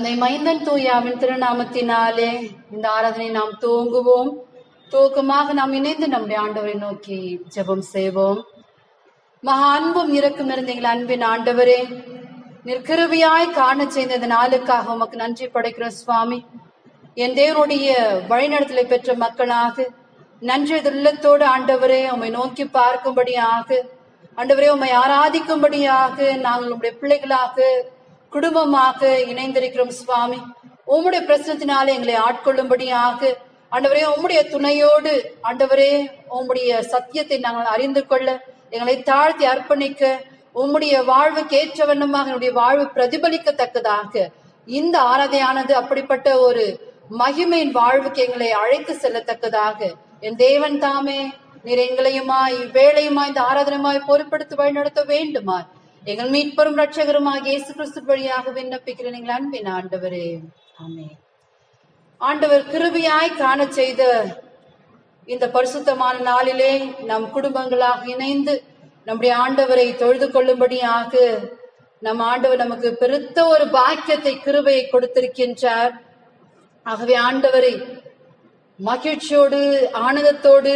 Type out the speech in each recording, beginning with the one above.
தந்தை மைந்தன் தூயாவின் திருநாமத்தினாலே இந்த ஆராதனை நாம் தூங்குவோம் தூக்கமாக நாம் இணைந்து நம்முடைய ஆண்டவரை நோக்கி ஜெபம் செய்வோம் மகா அன்பும் இறக்கும் நிறைந்த எங்கள் அன்பின் ஆண்டவரே நிற்கிருவியாய் காண செய்த இந்த நாளுக்காக உமக்கு நன்றி படைக்கிறோம் சுவாமி என் தேவனுடைய வழிநடத்தலை பெற்ற மக்களாக நன்றி உள்ளத்தோடு ஆண்டவரே உம்மை நோக்கி பார்க்கும்படியாக ஆண்டவரே உம்மை ஆராதிக்கும்படியாக நாங்கள் உம்முடைய பிள்ளைகளாக குடும்பமாக இணைந்திருக்கிறோம் சுவாமி உம்முடைய பிரச்சனத்தினாலே எங்களை ஆட்கொள்ளும்படியாக ஆண்டவரே உம்முடைய துணையோடு ஆண்டவரே உம்முடைய சத்தியத்தை நாங்கள் அறிந்து கொள்ள எங்களை தாழ்த்தி அர்ப்பணிக்க உம்முடைய வாழ்வுக்கு ஏற்ற வண்ணமாக என்னுடைய வாழ்வு பிரதிபலிக்கத்தக்கதாக இந்த ஆராதையானது அப்படிப்பட்ட ஒரு மகிமையின் வாழ்வுக்கு எங்களை அழைத்து செல்லத்தக்கதாக என் தேவன் தாமே நீர் எங்களையுமாய் இவ்வேளையுமாய் இந்த ஆராதனமாய் பொறுப்படுத்தி வழிநடத்த வேண்டுமா எங்கள் மீட்பெரும் ரட்சகருமாக இயேசு கிறிஸ்து வழியாக விண்ணப்பிக்கிறேன் எங்கள் அன்பின் ஆண்டவரே ஆமே ஆண்டவர் கிருபியாய் காண செய்த இந்த பரிசுத்தமான நாளிலே நம் குடும்பங்களாக இணைந்து நம்முடைய ஆண்டவரை தொழுது கொள்ளும்படியாக நம் ஆண்டவர் நமக்கு பெருத்த ஒரு பாக்கியத்தை கிருபையை கொடுத்திருக்கின்றார் ஆகவே ஆண்டவரை மகிழ்ச்சியோடு ஆனந்தத்தோடு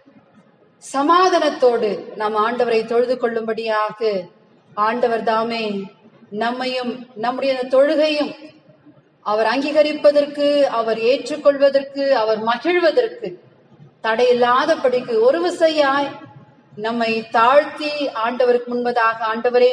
சமாதானத்தோடு நாம் ஆண்டவரை தொழுது கொள்ளும்படியாக ஆண்டவர் தாமே நம்மையும் நம்முடைய அந்த தொழுகையும் அவர் அங்கீகரிப்பதற்கு அவர் ஏற்றுக்கொள்வதற்கு அவர் மகிழ்வதற்கு தடையில்லாதபடிக்கு ஒரு விசையாய் நம்மை தாழ்த்தி ஆண்டவருக்கு முன்பதாக ஆண்டவரே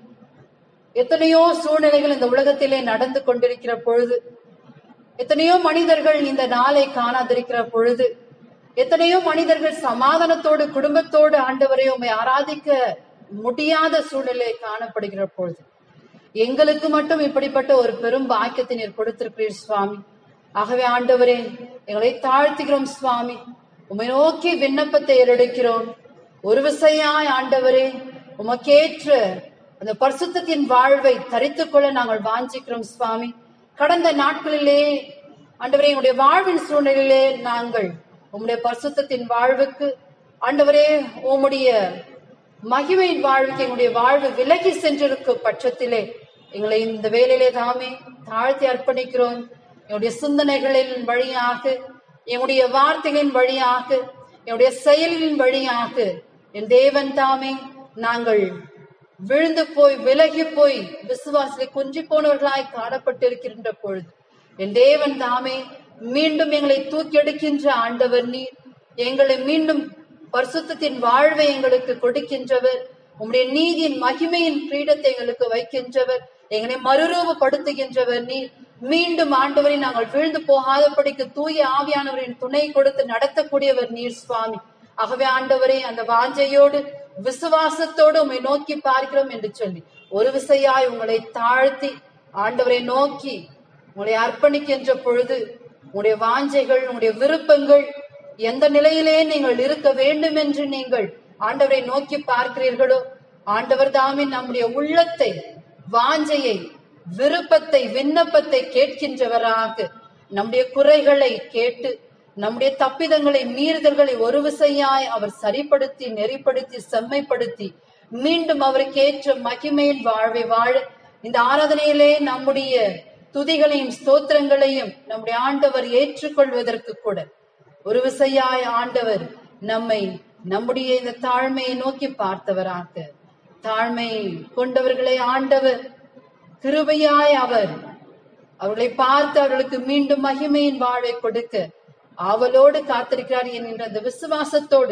எத்தனையோ சூழ்நிலைகள் இந்த உலகத்திலே நடந்து கொண்டிருக்கிற பொழுது எத்தனையோ மனிதர்கள் இந்த நாளை காணாதிருக்கிற பொழுது எத்தனையோ மனிதர்கள் சமாதானத்தோடு குடும்பத்தோடு ஆண்டவரை உண்மை ஆராதிக்க முடியாத சூழ்நிலை காணப்படுகிற பொழுது எங்களுக்கு மட்டும் இப்படிப்பட்ட ஒரு பெரும் பாக்கியத்தை நீர் கொடுத்திருக்கிறீர் சுவாமி ஆகவே ஆண்டவரே எங்களை தாழ்த்துகிறோம் சுவாமி உமை நோக்கி விண்ணப்பத்தை ஏறெடுக்கிறோம் ஒரு விசையாய் ஆண்டவரே உமக்கேற்ற அந்த பரிசுத்தத்தின் வாழ்வை தரித்துக் கொள்ள நாங்கள் வாஞ்சிக்கிறோம் சுவாமி கடந்த நாட்களிலே ஆண்டவரே எங்களுடைய வாழ்வின் சூழ்நிலையிலே நாங்கள் உம்முடைய பரிசுத்தத்தின் வாழ்வுக்கு ஆண்டவரே உம்முடைய மகிமையின் வாழ்வுக்கு எங்களுடைய வாழ்வு விலகி சென்றிருக்கும் பட்சத்திலே எங்களை இந்த வேலையிலே தாமே தாழ்த்தி அர்ப்பணிக்கிறோம் எங்களுடைய சிந்தனைகளின் வழியாக எங்களுடைய வார்த்தைகளின் வழியாக என்னுடைய செயலின் வழியாக என் தேவன் தாமே நாங்கள் விழுந்து போய் விலகி போய் விசுவாசத்தை குன்றி போனவர்களாய் காணப்பட்டிருக்கின்ற பொழுது என் தேவன் தாமே மீண்டும் எங்களை தூக்கி எடுக்கின்ற ஆண்டவர் நீர் எங்களை மீண்டும் பரிசுத்தத்தின் வாழ்வை எங்களுக்கு கொடுக்கின்றவர் உம்முடைய நீதியின் மகிமையின் கிரீடத்தை எங்களுக்கு வைக்கின்றவர் எங்களை மறுரூபப்படுத்துகின்றவர் நீர் மீண்டும் ஆண்டவரை நாங்கள் விழுந்து போகாதபடிக்கு தூய ஆவியானவரின் துணை கொடுத்து நடத்தக்கூடியவர் நீர் சுவாமி ஆகவே ஆண்டவரே அந்த வாஞ்சையோடு விசுவாசத்தோடு உம்மை நோக்கி பார்க்கிறோம் என்று சொல்லி ஒரு விசையாய் உங்களை தாழ்த்தி ஆண்டவரை நோக்கி உங்களை அர்ப்பணிக்கின்ற பொழுது உங்களுடைய வாஞ்சைகள் உங்களுடைய விருப்பங்கள் எந்த நிலையிலே நீங்கள் இருக்க வேண்டும் என்று நீங்கள் ஆண்டவரை நோக்கி பார்க்கிறீர்களோ ஆண்டவர் தாமே நம்முடைய உள்ளத்தை வாஞ்சையை விருப்பத்தை விண்ணப்பத்தை கேட்கின்றவராக நம்முடைய குறைகளை கேட்டு நம்முடைய தப்பிதங்களை மீறுதல்களை ஒரு விசையாய் அவர் சரிப்படுத்தி நெறிப்படுத்தி செம்மைப்படுத்தி மீண்டும் அவருக்கு ஏற்ற மகிமையின் வாழ்வை வாழ இந்த ஆராதனையிலே நம்முடைய துதிகளையும் ஸ்தோத்திரங்களையும் நம்முடைய ஆண்டவர் ஏற்றுக்கொள்வதற்கு கூட ஒரு விசையாய் ஆண்டவர் நம்மை நம்முடைய இந்த தாழ்மையை நோக்கி பார்த்தவராக தாழ்மை கொண்டவர்களை ஆண்டவர் கிருபையாய் அவர் அவர்களை பார்த்து அவர்களுக்கு மீண்டும் மகிமையின் வாழ்வை கொடுக்க ஆவலோடு காத்திருக்கிறார் என்கின்ற அந்த விசுவாசத்தோடு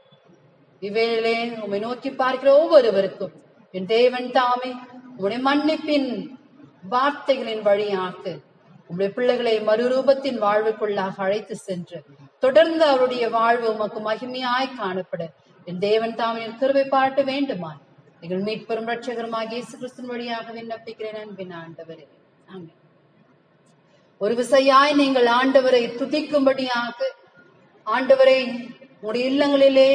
இவ்வேளை உம்மை நோக்கி பார்க்கிற ஒவ்வொருவருக்கும் என் தேவன் தாமே உம்முடைய மன்னிப்பின் வார்த்தைகளின் வழியாக உம்முடைய பிள்ளைகளை மறுரூபத்தின் வாழ்வுக்குள்ளாக அழைத்து சென்று தொடர்ந்து அவருடைய வாழ்வு உமக்கு மகிமையாய் காணப்பட என் தேவன் தாமே கிருபை பாட்டு வேண்டுமா எங்கள் மீட்பெரும் ரட்சகருமாக இயேசு கிறிஸ்துவின் வழியாக விண்ணப்பிக்கிறேன் அன்பின் ஆண்டவரே ஆமென் ஒரு விசையாய் நீங்கள் ஆண்டவரை துதிக்கும்படியாக ஆண்டவரை உடைய இல்லங்களிலே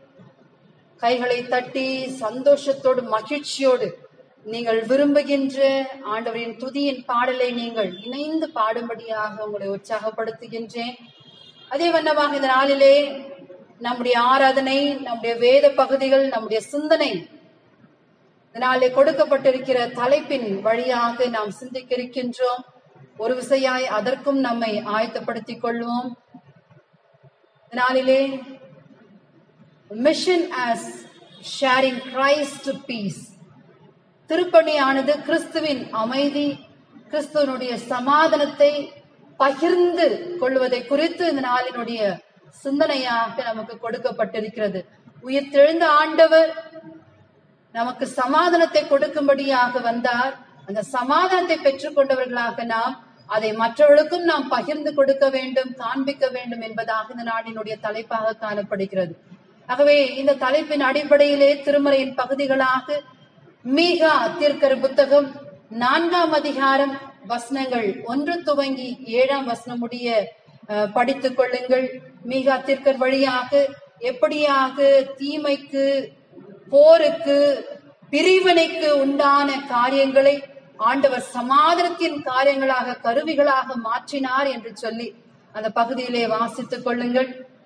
கைகளை தட்டி சந்தோஷத்தோடு மகிழ்ச்சியோடு நீங்கள் விரும்புகின்ற ஆண்டவரின் துதியின் பாடலை நீங்கள் இணைந்து பாடும்படியாக உங்களை உற்சாகப்படுத்துகின்றேன் அதே வண்ணமாக இந்த நாளிலே நம்முடைய ஆராதனை நம்முடைய வேத பகுதிகள் நம்முடைய சிந்தனை இதனாலே கொடுக்கப்பட்டிருக்கிற தலைப்பின் வழியாக நாம் சிந்திக்க இருக்கின்றோம் ஒரு விசையாய் அதற்கும் நம்மை ஆயத்தப்படுத்திக் கொள்வோம் நாளிலே mission as sharing Christ peace திருப்பணியானது கிறிஸ்துவின் அமைதி கிறிஸ்துவனுடைய சமாதானத்தை பகிர்ந்து கொள்வதை குறித்து இந்த நாளினுடைய சிந்தனையாக நமக்கு கொடுக்கப்பட்டிருக்கிறது உயிர்த்தெழுந்த ஆண்டவர் நமக்கு சமாதானத்தை கொடுக்கும்படியாக வந்தார் அந்த சமாதானத்தை பெற்றுக்கொண்டவர்களாக நாம் அதை மற்றவர்களுக்கும் நாம் பகிர்ந்து கொடுக்க வேண்டும் காண்பிக்க வேண்டும் என்பதாக இந்த நாடினுடைய தலைப்பாக காணப்படுகிறது ஆகவே இந்த தலைப்பின் அடிப்படையிலே திருமறையின் பகுதிகளாக மீகா தீர்க்கர் புத்தகம் நான்காம் அதிகாரம் வசனங்கள் ஒன்று துவங்கி ஏழாம் வசனம் முடிய அஹ், படித்துக் கொள்ளுங்கள் மீகா தீர்க்கர் வழியாக எப்படியாக தீமைக்கு போருக்கு பிரிவினைக்கு உண்டான காரியங்களை ஆண்டவர் சமாதானத்தின் காரியங்களாக கருவிகளாக மாற்றினார் என்று சொல்லி அந்த பகுதியிலே வாசித்துக் கொள்ளுங்கள்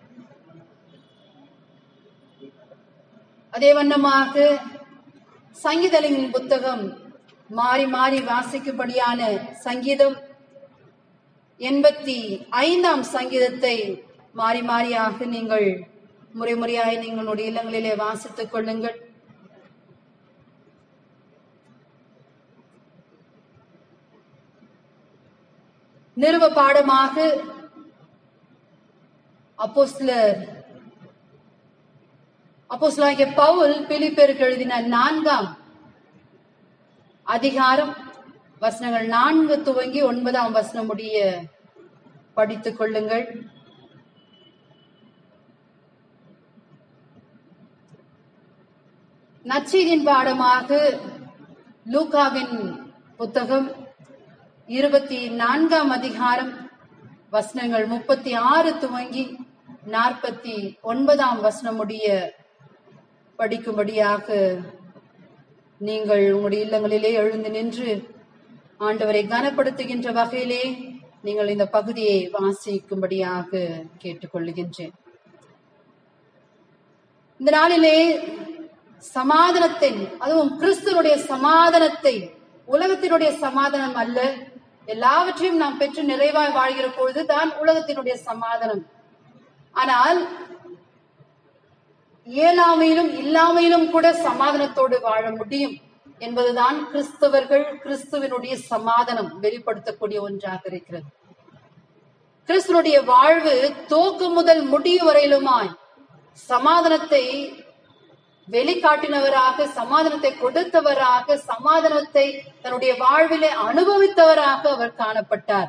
அதே வண்ணமாக சங்கீதலின் புத்தகம் மாறி மாறி வாசிக்கும்படியான சங்கீதம் எண்பத்தி ஐந்தாம் சங்கீதத்தை மாறி மாறியாக நீங்கள் முறை முறையாய் நீங்களுடைய இல்லங்களிலே வாசித்துக் கொள்ளுங்கள் நிறுவ பாடமாக அப்போஸ்தலர் அப்போஸ்தலனாகிய பவுல் பிலிப்பேருக்கு எழுதின நான்காம் அதிகாரம் வசனங்கள் நான்கு துவங்கி ஒன்பதாம் வசனம் முடிய படித்துக் கொள்ளுங்கள் நச்சீதின் பாடமாக லூகாவின் புத்தகம் இருபத்தி நான்காம் அதிகாரம் வசனங்கள் முப்பத்தி ஆறு துவங்கி நாற்பத்தி ஒன்பதாம் வசனம் முடிய படிக்கும்படியாக நீங்கள் உங்களுடைய இல்லங்களிலே எழுந்து நின்று ஆண்டவரை கனப்படுத்துகின்ற வகையிலே நீங்கள் இந்த பகுதியை வாசிக்கும்படியாக கேட்டுக்கொள்ளுகின்றேன் இந்த நாளிலே சமாதானத்தை அதுவும் கிறிஸ்துவனுடைய சமாதானத்தை உலகத்தினுடைய சமாதானம் அல்ல எல்லாவற்றையும் நாம் பெற்று நிறைவாய் வாழ்கிற பொழுது தான் உலகத்தினுடைய சமாதானம் ஆனால் இயலாமையிலும் இல்லாமையிலும் கூட சமாதானத்தோடு வாழ முடியும் என்பதுதான் கிறிஸ்தவர்கள் கிறிஸ்துவனுடைய சமாதானம் வெளிப்படுத்தக்கூடிய ஒன்றாக இருக்கிறது கிறிஸ்துவனுடைய வாழ்வு தோக்கு முதல் முடிவு வரையிலுமாய் சமாதானத்தை வெளிக்காட்டினவராக சமாதானத்தை கொடுத்தவராக சமாதானத்தை தன்னுடைய வாழ்விலே அனுபவித்தவராக அவர் காணப்பட்டார்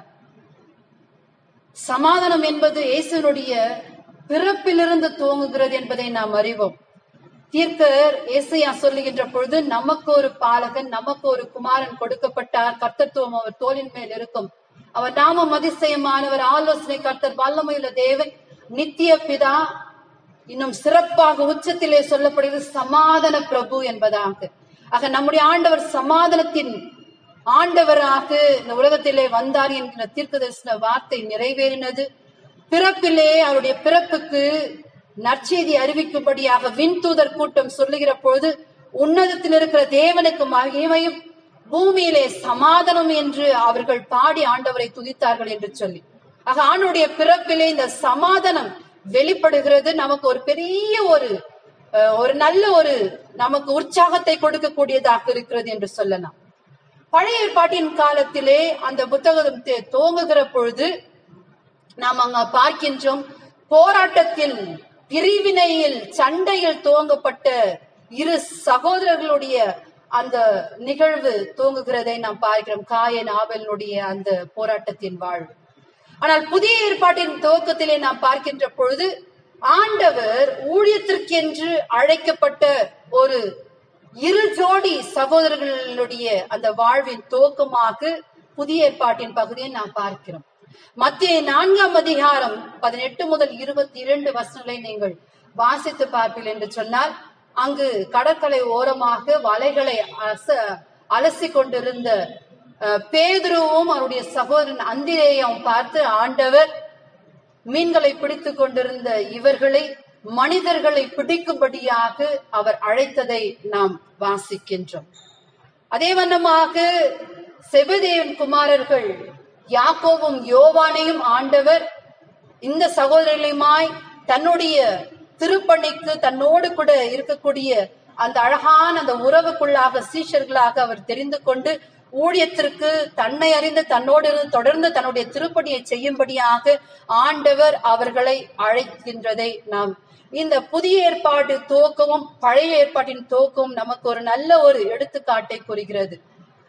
சமாதானம் என்பது இயேசுனுடைய பிறப்பிலிருந்து துவங்குகிறது என்பதை நாம் அறிவோம் தீர்க்கர் ஏசையா சொல்லுகின்ற பொழுது நமக்கு ஒரு பாலகன் நமக்கு ஒரு குமாரன் கொடுக்கப்பட்டார் கர்த்தத்துவம் அவர் தோளின் மேல் இருக்கும் அவர் நாமம் அதிசயமானவர் ஆலோசனை கர்த்தர் வல்லமையுள்ள தேவன் நித்திய பிதா இன்னும் சிறப்பாக உச்சத்திலே சொல்லப்படுகிறது சமாதான பிரபு என்பதாக ஆக நம்முடைய ஆண்டவர் சமாதானத்தின் ஆண்டவராக இந்த உலகத்திலே வந்தார் என்கிற தீர்க்க தரிசன வார்த்தை நிறைவேறினது பிறப்பிலே அவருடைய பிறப்புக்கு நற்செய்தி அறிவிக்கும்படியாக விண்தூதர் கூட்டம் சொல்லுகிற பொழுது உன்னதத்தில் இருக்கிற தேவனுக்கு மகிமையும் பூமியிலே சமாதானம் என்று அவர்கள் பாடி ஆண்டவரை துதித்தார்கள் என்று சொல்லி ஆக ஆணுடைய பிறப்பிலே இந்த சமாதானம் வெளிப்படுகிறது நமக்கு ஒரு பெரிய ஒரு அஹ், ஒரு நல்ல ஒரு நமக்கு உற்சாகத்தை கொடுக்கக்கூடியதாக இருக்கிறது என்று சொல்லலாம் பழைய ஏற்பாட்டின் காலத்திலே அந்த புத்தகம் தே- துவங்குகிற பொழுது நாம் அங்க பார்க்கின்றோம் போராட்டத்தில் பிரிவினையில் சண்டையில் துவங்கப்பட்ட இரு சகோதரர்களுடைய அந்த நிகழ்வு துவங்குகிறதை நாம் பார்க்கிறோம் காயன் ஆபலினுடைய அந்த போராட்டத்தின் வாழ்வு ஆனால் புதிய ஏற்பாட்டின் துவக்கத்திலே நாம் பார்க்கின்ற பொழுது ஆண்டவர் ஊழியத்திற்கென்று அழைக்கப்பட்ட ஒரு இரு ஜோடி சகோதரர்களுடைய அந்த வாழ்வின் துவக்கமாக புதிய ஏற்பாட்டின் பகுதியை நாம் பார்க்கிறோம் மத்திய நான்காம் அதிகாரம் பதினெட்டு முதல் இருபத்தி இரண்டு வசனங்களை நீங்கள் வாசித்து பார்ப்பீர்கள் என்று சொன்னால் அங்கு கடற்கரை ஓரமாக வலைகளை அச அலசி கொண்டிருந்த அஹ், பேதுருவும் அவருடைய சகோதரன் அந்திரேயும் பார்த்து ஆண்டவர் மீன்களை பிடித்துக் கொண்டிருந்த இவர்களை மனிதர்களை பிடிக்கும்படியாக அவர் அழைத்ததை நாம் வாசிக்கின்றோம் அதே வண்ணமாக செபதேவன் குமாரர்கள் யாக்கோவும் யோவானையும் ஆண்டவர் இந்த சகோதரர்களுமாய் தன்னுடைய திருப்பணிக்கு தன்னோடு கூட இருக்கக்கூடிய அந்த அழகான அந்த உறவுக்குள்ளாக சீஷர்களாக அவர் தெரிந்து கொண்டு ஊழியத்திற்கு தன்னை அறிந்து தன்னோடு இருந்து தொடர்ந்து தன்னுடைய திருப்பணியை செய்யும்படியாக ஆண்டவர் அவர்களை அழைக்கின்றதை நாம் இந்த புதிய ஏற்பாடு துவக்கமும் பழைய ஏற்பாட்டின் துவக்கமும் நமக்கு ஒரு நல்ல ஒரு எடுத்துக்காட்டை கூறுகிறது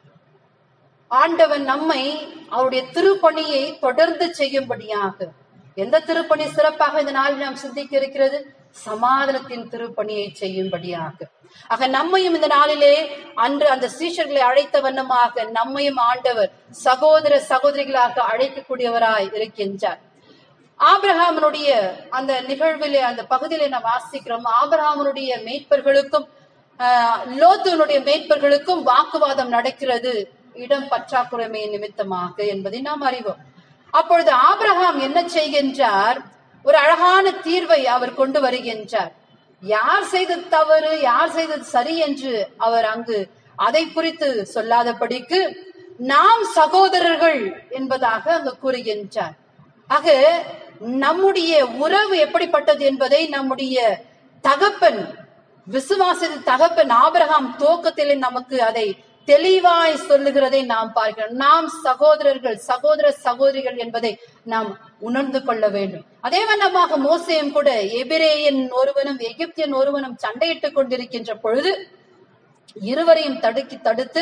ஆண்டவன் நம்மை அவருடைய திருப்பணியை தொடர்ந்து செய்யும்படியாக எந்த திருப்பணி சிறப்பாக இந்த நாளில் நாம் சிந்திக்க இருக்கிறது சமாதானத்தின் திருப்பணியை செய்யும்படியாக ஆக நம்மையும் இந்த நாளிலே அன்று அந்த சீஷர்களை அழைத்த வண்ணமாக நம்மையும் ஆண்டவர் சகோதர சகோதரிகளாக அழைக்கக்கூடியவராய் இருக்கின்றார் ஆபிரகாமனுடைய அந்த நிகழ்விலே அந்த பகுதியிலே நாம் வாசிக்கிறோம் ஆபிரகாமனுடைய மேய்ப்பர்களுக்கும் ஆஹ், லோத்துனுடைய மேய்ப்பர்களுக்கும் வாக்குவாதம் நடக்கிறது இடம் பற்றாக்குறைமை நிமித்தமாக என்பதை நாம் அறிவோம் அப்பொழுது ஆபிரகாம் என்ன செய்கின்றார் ஒரு அழகான தீர்வை அவர் கொண்டு வருகின்றார் யார் செய்தது தவறு யார் செய்தது சரி என்று அவர் அங்கு அதை குறித்து சொல்லாதபடிக்கு நாம் சகோதரர்கள் என்பதாக அங்கு கூறுகின்றார் ஆக நம்முடைய உறவு எப்படிப்பட்டது என்பதை நம்முடைய தகப்பன் விசுவாச தகப்பன் ஆபிரகாம் துவக்கத்திலே நமக்கு அதை தெளிவாய் சொல்லுகிறதை நாம் பார்க்கிறோம் நாம் சகோதரர்கள் சகோதர சகோதரிகள் என்பதை நாம் உணர்ந்து கொள்ள வேண்டும் அதே வண்ணமாக மோசையும் கூட எபிரேயன் ஒருவனும் எகிப்தியன் ஒருவனும் சண்டையிட்டுக் கொண்டிருக்கின்ற பொழுது இருவரையும் தடுக்கி தடுத்து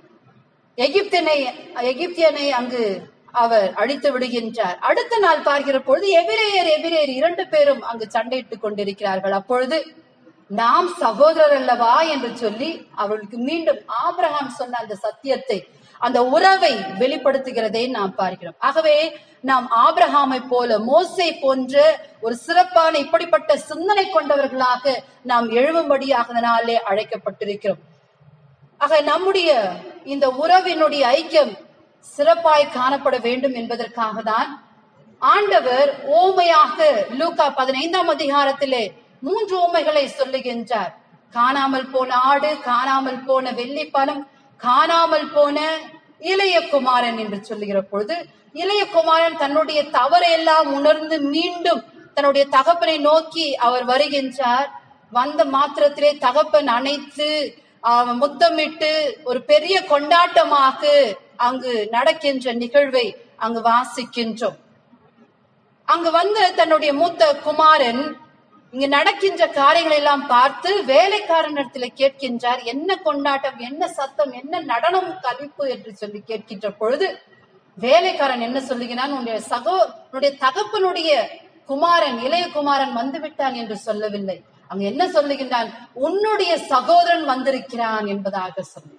எகிப்தியனை எகிப்தியனை அங்கு அவர் அழித்து விடுகின்றார் அடுத்த நாள் பார்க்கிற பொழுது எபிரேயர் எபிரேயர் இரண்டு பேரும் அங்கு சண்டையிட்டுக் கொண்டிருக்கிறார்கள் அப்பொழுது நாம் சகோதரர் அல்லவா என்று சொல்லி அவர்களுக்கு மீண்டும் ஆபிரகாம் சொன்ன அந்த சத்தியத்தை அந்த உறவை வெளிப்படுத்துகிறதை நாம் பார்க்கிறோம் ஆகவே நாம் ஆபிரகாமை போல மோசை போன்ற ஒரு சிறப்பான இப்படிப்பட்ட சிந்தனை கொண்டவர்களாக நாம் எழும்படியாக நாளே அழைக்கப்பட்டிருக்கிறோம் ஆக நம்முடைய இந்த உறவினுடைய ஐக்கியம் சிறப்பாய் காணப்பட வேண்டும் என்பதற்காக தான் ஆண்டவர் ஓமையாக லூக்கா பதினைந்தாம் அதிகாரத்திலே மூன்று ஓமைகளை சொல்லுகின்றார் காணாமல் போன ஆடு காணாமல் போன வெள்ளி பணம் காணாமல் போன இளைய குமாரன் என்று சொல்லுகிற பொழுது இளைய குமாரன் தன்னுடைய தவறையெல்லாம் உணர்ந்து மீண்டும் தன்னுடைய தகப்பனை நோக்கி அவர் வருகின்றார் வந்த மாத்திரத்திலே தகப்பன் அணைத்து அவன் முத்தமிட்டு ஒரு பெரிய கொண்டாட்டமாக அங்கு நடக்கின்ற நிகழ்வை அங்கு வாசிக்கின்றோம் அங்கு வந்து தன்னுடைய மூத்த குமாரன் இங்கு நடக்கின்ற காரியங்களை எல்லாம் பார்த்து வேலைக்காரனிடத்துல கேட்கின்றார் என்ன கொண்டாட்டம் என்ன சத்தம் என்ன நடனம் கவிப்பு என்று சொல்லி கேட்கின்ற பொழுது வேலைக்காரன் என்ன சொல்லுகிறான் உன்னுடைய சகோ உன்னுடைய தகப்பனுடைய குமாரன் இளைய குமாரன் வந்து விட்டான் என்று சொல்லவில்லை அங்க என்ன சொல்லுகின்றான் உன்னுடைய சகோதரன் வந்திருக்கிறான் என்பதாக சொல்லி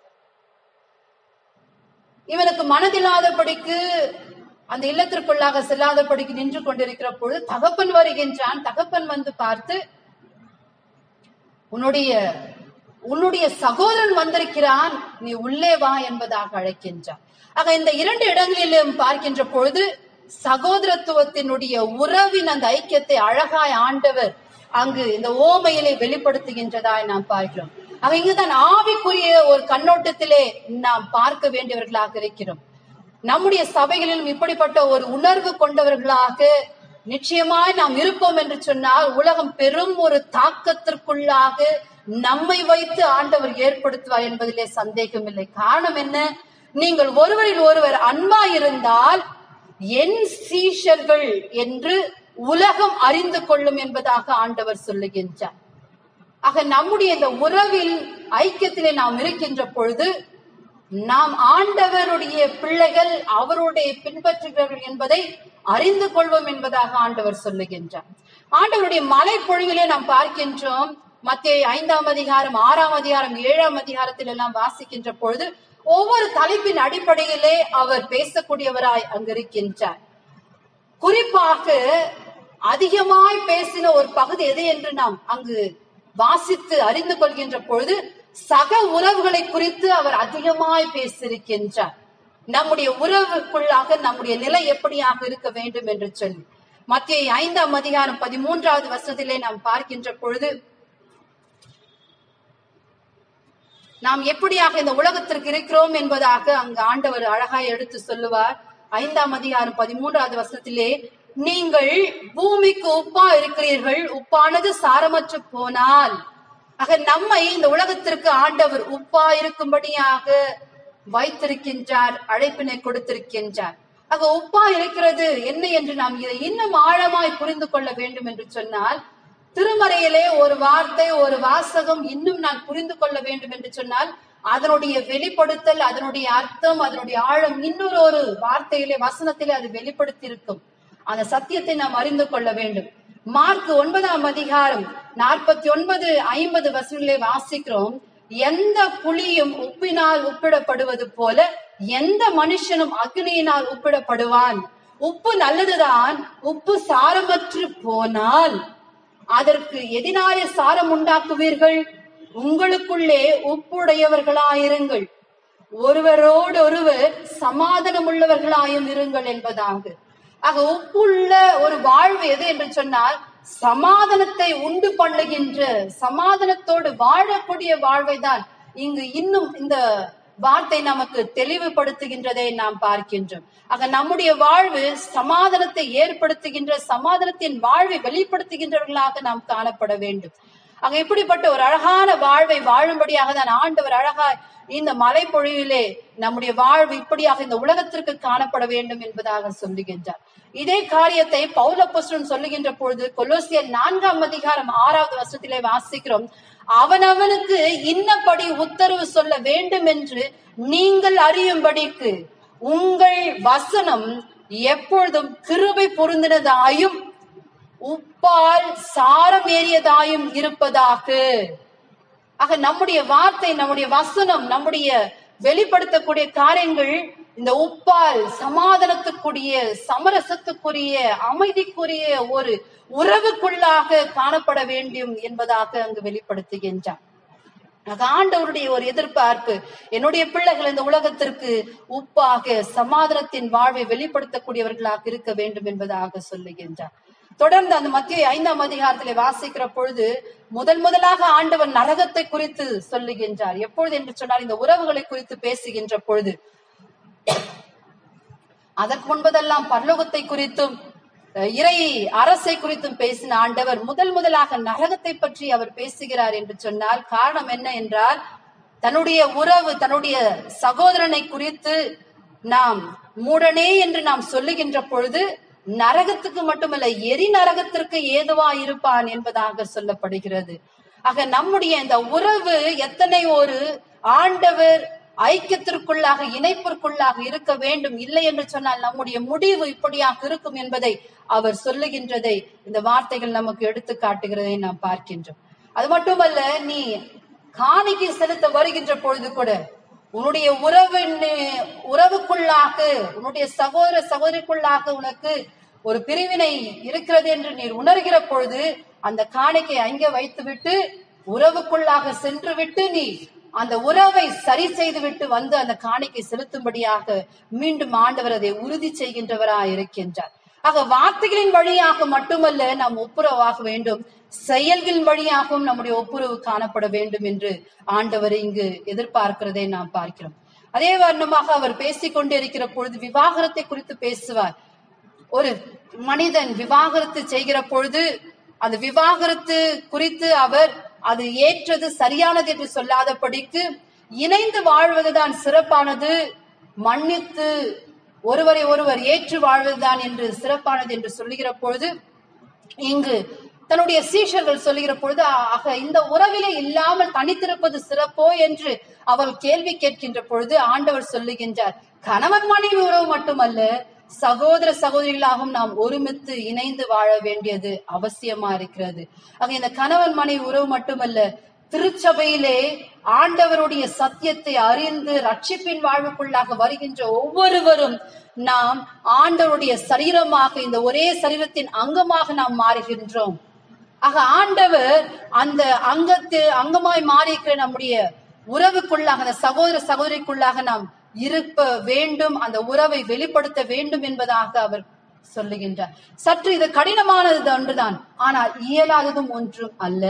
இவனுக்கு மனதில்லாதபடிக்கு அந்த இல்லத்திற்குள்ளாக செல்லாதபடிக்கு நின்று கொண்டிருக்கிற பொழுது தகப்பன் வருகின்றான் தகப்பன் வந்து பார்த்து உன்னுடைய உன்னுடைய சகோதரன் வந்திருக்கிறான் நீ உள்ளே வா என்பதாக அழைக்கின்றான் ஆக இந்த இரண்டு இடங்களிலும் பார்க்கின்ற பொழுது சகோதரத்துவத்தினுடைய உறவின் அந்த ஐக்கியத்தை அழகாய் ஆண்டவர் அங்கு இந்த ஓமையிலே வெளிப்படுத்துகின்றதாய் நாம் பார்க்கிறோம் ஆக இங்குதான் ஆவிக்குரிய ஒரு கண்ணோட்டத்திலே நாம் பார்க்க வேண்டியவர்களாக இருக்கிறோம் நம்முடைய சபைகளிலும் இப்படிப்பட்ட ஒரு உணர்வு கொண்டவர்களாக நிச்சயமாய் நாம் இருப்போம் என்று சொன்னால் உலகம் பெரும் ஒரு தாக்கத்திற்குள்ளாக நம்மை வைத்து ஆண்டவர் ஏற்படுத்துவார் என்பதிலே சந்தேகமில்லை காரணம் என்ன நீங்கள் ஒருவரில் ஒருவர் அன்பா இருந்தால் என் சீஷர்கள் என்று உலகம் அறிந்து கொள்ளும் என்பதாக ஆண்டவர் சொல்லுகின்றார் ஆக நம்முடைய இந்த உறவில் ஐக்கியத்திலே நாம் இருக்கின்ற பொழுது நாம் ஆண்டவருடைய பிள்ளைகள் அவருடைய பின்பற்றுகிறவர்கள் என்பதை அறிந்து கொள்வோம் என்பதாக ஆண்டவர் சொல்லுகின்றார் ஆண்டவருடைய மலை பொழிவிலே நாம் பார்க்கின்றோம் மத்திய ஐந்தாம் அதிகாரம் ஆறாம் அதிகாரம் ஏழாம் அதிகாரத்தில் எல்லாம் வாசிக்கின்ற பொழுது ஒவ்வொரு தலைப்பின் அடிப்படையிலே அவர் பேசக்கூடியவராய் அங்கிருக்கின்றார் குறிப்பாக அதிகமாய் பேசின ஒரு பகுதி எது என்று நாம் அங்கு வாசித்து அறிந்து கொள்கின்ற பொழுது சக உறவுகளை குறித்து அவர் அதிகமாய் பேசியிருக்கின்றார் நம்முடைய உறவுக்குள்ளாக நம்முடைய நிலை எப்படியாக இருக்க வேண்டும் என்று சொல்லி மத்திய ஐந்தாம் அதிகாரம் பதிமூன்றாவது வசனத்திலே நாம் பார்க்கின்ற பொழுது நாம் எப்படியாக இந்த உலகத்திற்கு இருக்கிறோம் என்பதாக அங்கு ஆண்டவர் அழகாய் எடுத்து சொல்லுவார் ஐந்தாம் அதிகாரம் பதிமூன்றாவது வசனத்திலே நீங்கள் பூமிக்கு உப்பா இருக்கிறீர்கள் உப்பானது சாரமற்று போனால் ஆக நம்மை இந்த உலகத்திற்கு ஆண்டவர் உப்பா இருக்கும்படியாக வைத்திருக்கின்றார் அழைப்பினை கொடுத்திருக்கின்றார் ஆக உப்பா இருக்கிறது என்ன என்று நாம் இதை இன்னும் ஆழமாய் புரிந்து கொள்ள வேண்டும் என்று சொன்னால் திருமறையிலே ஒரு வார்த்தை ஒரு வாசகம் இன்னும் நான் புரிந்து கொள்ள வேண்டும் என்று சொன்னால் அதனுடைய வெளிப்படுத்தல் அதனுடைய அர்த்தம் அதனுடைய ஆழம் இன்னொரு ஒரு வார்த்தையிலே வசனத்திலே அது வெளிப்படுத்தி இருக்கும் அந்த சத்தியத்தை நாம் அறிந்து கொள்ள வேண்டும் மார்க் ஒன்பதாம் அதிகாரம் நாற்பத்தி ஒன்பது ஐம்பது வசனங்களை வாசிக்கிறோம் எந்த புலியும் உப்பினால் உப்பிடப்படுவது போல எந்த மனுஷனும் அக்னியினால் உப்பிடப்படுவான் உப்பு நல்லதுதான் உப்பு சாரமற்று போனால் அதற்கு எதினாலே சாரம் உண்டாக்குவீர்கள் உங்களுக்குள்ளே உப்புடையவர்களாயிருங்கள் ஒருவரோடு ஒருவர் சமாதானம் உள்ளவர்களாயும் இருங்கள் என்பதாக ஆக உப்புள்ள ஒரு வாழ்வு எது என்று சொன்னால் சமாதானத்தை உண்டு பண்ணுகின்ற சமாதானத்தோடு வாழக்கூடிய வாழ்வை தான் இங்கு இன்னும் இந்த வார்த்தை நமக்கு தெளிவுபடுத்துகின்றதை நாம் பார்க்கின்றோம் ஆக நம்முடைய வாழ்வு சமாதானத்தை ஏற்படுத்துகின்ற சமாதானத்தின் வாழ்வை வெளிப்படுத்துகின்றவர்களாக நாம் காணப்பட வேண்டும் ஆக இப்படிப்பட்ட ஒரு அழகான வாழ்வை வாழும்படியாக தான் ஆண்டவர் அழகாய் இந்த மலை பொழிவிலே நம்முடைய வாழ்வு இப்படியாக இந்த உலகத்திற்கு காணப்பட வேண்டும் என்பதாக சொல்லுகின்றார் இதே காரியத்தை பௌலப்பசுரன் சொல்லுகின்ற பொழுது கொலோசியர் நான்காம் அதிகாரம் ஆறாவது வருஷத்திலே வாசிக்கிறோம் அவனவனுக்கு இன்னபடி உத்தரவு சொல்ல வேண்டும் என்று நீங்கள் அறியும்படிக்கு உங்கள் வசனம் எப்பொழுதும் கிருபை பொருந்தினதாயும் உப்பால் சாரம் ஏறியதாயும் இருப்பதாக ஆக நம்முடைய வார்த்தை நம்முடைய வசனம் நம்முடைய வெளிப்படுத்தக்கூடிய காரியங்கள் இந்த உப்பால் சமாதானத்துக்குரிய சமரசத்துக்குரிய அமைதிக்குரிய ஒரு உறவுக்குள்ளாக காணப்பட வேண்டும் என்பதாக அங்கு வெளிப்படுத்துகின்றார் ஆக ஆண்டவருடைய ஒரு எதிர்பார்ப்பு என்னுடைய பிள்ளைகள் இந்த உலகத்திற்கு உப்பாக சமாதானத்தின் வாழ்வை வெளிப்படுத்தக்கூடியவர்களாக இருக்க வேண்டும் என்பதாக சொல்லுகின்றார் தொடர்ந்து அந்த மத்திய ஐந்தாம் அதிகாரத்திலே வாசிக்கிற பொழுது முதல் முதலாக ஆண்டவர் நரகத்தை குறித்து சொல்லுகின்றார் எப்பொழுது என்று சொன்னால் இந்த உறவுகளை குறித்து பேசுகின்ற பொழுது அதற்கு முன்பதெல்லாம் பரலோகத்தை குறித்தும் அஹ், இறை அரசை குறித்தும் பேசின ஆண்டவர் முதல் முதலாக நரகத்தை பற்றி அவர் பேசுகிறார் என்று சொன்னால் காரணம் என்ன என்றால் தன்னுடைய உறவு தன்னுடைய சகோதரனை குறித்து நாம் மூடனே என்று நாம் சொல்லுகின்ற பொழுது நரகத்துக்கு மட்டுமல்ல எரி நரகத்திற்கு ஏதுவா இருப்பான் என்பதாக சொல்லப்படுகிறது ஆக நம்முடைய இந்த உறவு எத்தனை ஒரு ஆண்டவர் ஐக்கியத்திற்குள்ளாக இணைப்பிற்குள்ளாக இருக்க வேண்டும் இல்லை என்று சொன்னால் நம்முடைய முடிவு இப்படியாக இருக்கும் என்பதை அவர் சொல்லுகின்றதை இந்த வார்த்தைகள் நமக்கு எடுத்து காட்டுகிறதை நாம் பார்க்கின்றோம் அது மட்டுமல்ல நீ காணிக்கை செலுத்த வருகின்ற பொழுது கூட உன்னுடைய உறவின் உறவுக்குள்ளாக உன்னுடைய சகோதர சகோதரிக்குள்ளாக உனக்கு ஒரு பிரிவினை இருக்கிறது என்று நீர் உணர்கிற பொழுது அந்த காணிக்கை அங்கே வைத்துவிட்டு உறவுக்குள்ளாக சென்று விட்டு நீ அந்த உறவை சரி செய்து விட்டு வந்து அந்த காணிக்கை செலுத்தும்படியாக மீண்டும் ஆண்டவர் அதை உறுதி செய்கின்றவராய் இருக்கின்றார் ஆக வார்த்தைகளின் வழியாக மட்டுமல்ல நாம் ஒப்புரவாக வேண்டும் செயல்களின் வழியாகவும் நம்முடைய ஒப்புரவு காணப்பட வேண்டும் என்று ஆண்டவர் இங்கு எதிர்பார்க்கிறதை நாம் பார்க்கிறோம் அதே வர்ணமாக அவர் பேசிக் கொண்டு இருக்கிற பொழுது விவாகரத்தை குறித்து பேசுவார் ஒரு மனிதன் விவாகரத்து செய்கிற பொழுது அந்த விவாகரத்து குறித்து அவர் அது ஏற்றது சரியானது என்று சொல்லாதபடிக்கு இணைந்து வாழ்வதுதான் சிறப்பானது மன்னித்து ஒருவரை ஒருவர் ஏற்று வாழ்வதுதான் என்று சிறப்பானது என்று சொல்லுகிற பொழுது இங்கு தன்னுடைய சீஷர்கள் சொல்லுகிற பொழுது ஆக இந்த உறவிலே இல்லாமல் தனித்திருப்பது சிறப்போ என்று அவள் கேள்வி கேட்கின்ற பொழுது ஆண்டவர் சொல்லுகின்றார் கணவன் மனைவி உறவு மட்டுமல்ல சகோதர சகோதரிகளாகவும் நாம் ஒருமித்து இணைந்து வாழ வேண்டியது அவசியமா இருக்கிறது ஆக இந்த கணவன் மனைவி உறவு மட்டுமல்ல திருச்சபையிலே ஆண்டவருடைய சத்தியத்தை அறிந்து ரட்சிப்பின் வாழ்வுக்குள்ளாக வருகின்ற ஒவ்வொருவரும் நாம் ஆண்டவருடைய சரீரமாக இந்த ஒரே சரீரத்தின் அங்கமாக நாம் மாறுகின்றோம் ஆக ஆண்டவர் அந்த அங்கத்து அங்கமாய் மாறியிருக்கிற நம்முடைய உறவுக்குள்ளாக அந்த சகோதர சகோதரிக்குள்ளாக நாம் இருப்ப வேண்டும் அந்த உறவை வெளிப்படுத்த வேண்டும் என்பதாக அவர் சொல்லுகின்றார் சற்று இது கடினமானது ஒன்றுதான் ஆனால் இயலாததும் ஒன்றும் அல்ல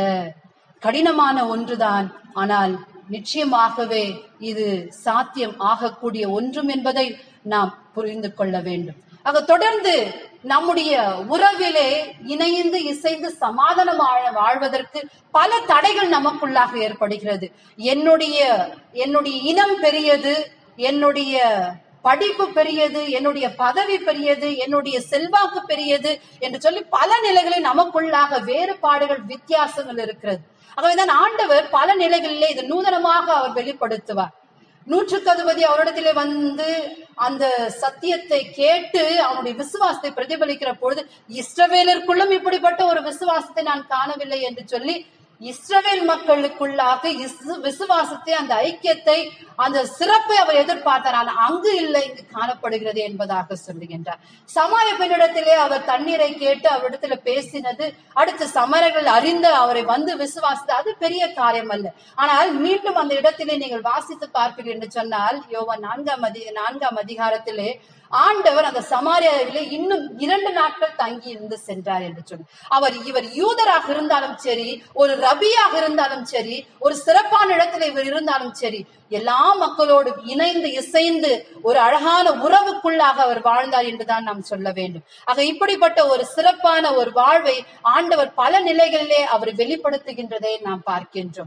கடினமான ஒன்றுதான் ஆனால் நிச்சயமாகவே இது சாத்தியம் ஆகக்கூடிய ஒன்றும் என்பதை நாம் புரிந்து கொள்ள வேண்டும் ஆக தொடர்ந்து நம்முடைய உறவிலே இணைந்து இசைந்து சமாதானம் வாழ- வாழ்வதற்கு பல தடைகள் நமக்குள்ளாக ஏற்படுகிறது என்னுடைய என்னுடைய இனம் பெரியது என்னுடைய படிப்பு பெரியது என்னுடைய பதவி பெரியது என்னுடைய செல்வாக்கு பெரியது என்று சொல்லி பல நிலைகளில் நமக்குள்ளாக வேறுபாடுகள் வித்தியாசங்கள் இருக்கிறது ஆகவேதான் ஆண்டவர் பல நிலைகளிலே இது நூதனமாக அவர் வெளிப்படுத்துவார் நூற்றுக்கு அதிபதி அவரிடத்திலே வந்து அந்த சத்தியத்தை கேட்டு அவனுடைய விசுவாசத்தை பிரதிபலிக்கிற பொழுது இஸ்ரவேலருக்குள்ளும் இப்படிப்பட்ட ஒரு விசுவாசத்தை நான் காணவில்லை என்று சொல்லி இஸ்ரவேல் மக்களுக்குள்ளாக இஸ்- விசுவாசத்தை அந்த ஐக்கியத்தை அந்த சிறப்பை அவர் எதிர்பார்த்தார் ஆனால் அங்கு இல்லை இங்கு காணப்படுகிறது என்பதாக சொல்லுகின்றார் சமாய பெண்ணிடத்திலே அவர் தண்ணீரை கேட்டு அவரிடத்துல பேசினது அடுத்து சமரர்கள் அறிந்து அவரை வந்து விசுவாசித்து அது பெரிய காரியம் அல்ல ஆனால் மீண்டும் அந்த இடத்திலே நீங்கள் வாசித்து பார்ப்பீர்கள் என்று சொன்னால் யோவான் நான்காம் அதி நான்காம் அதிகாரத்திலே ஆண்டவர் அந்த சமாரியாவிலே இன்னும் இரண்டு நாட்கள் தங்கி இருந்து சென்றார் என்று சொல்லி அவர் இவர் யூதராக இருந்தாலும் சரி ஒரு ரபியாக இருந்தாலும் சரி ஒரு சிறப்பான இடத்துல இவர் இருந்தாலும் சரி எல்லா மக்களோடும் இணைந்து இசைந்து ஒரு அழகான உறவுக்குள்ளாக அவர் வாழ்ந்தார் என்றுதான் நாம் சொல்ல வேண்டும் ஆக இப்படிப்பட்ட ஒரு சிறப்பான ஒரு வாழ்வை ஆண்டவர் பல நிலைகளிலே அவர் வெளிப்படுத்துகின்றதை நாம் பார்க்கின்றோம்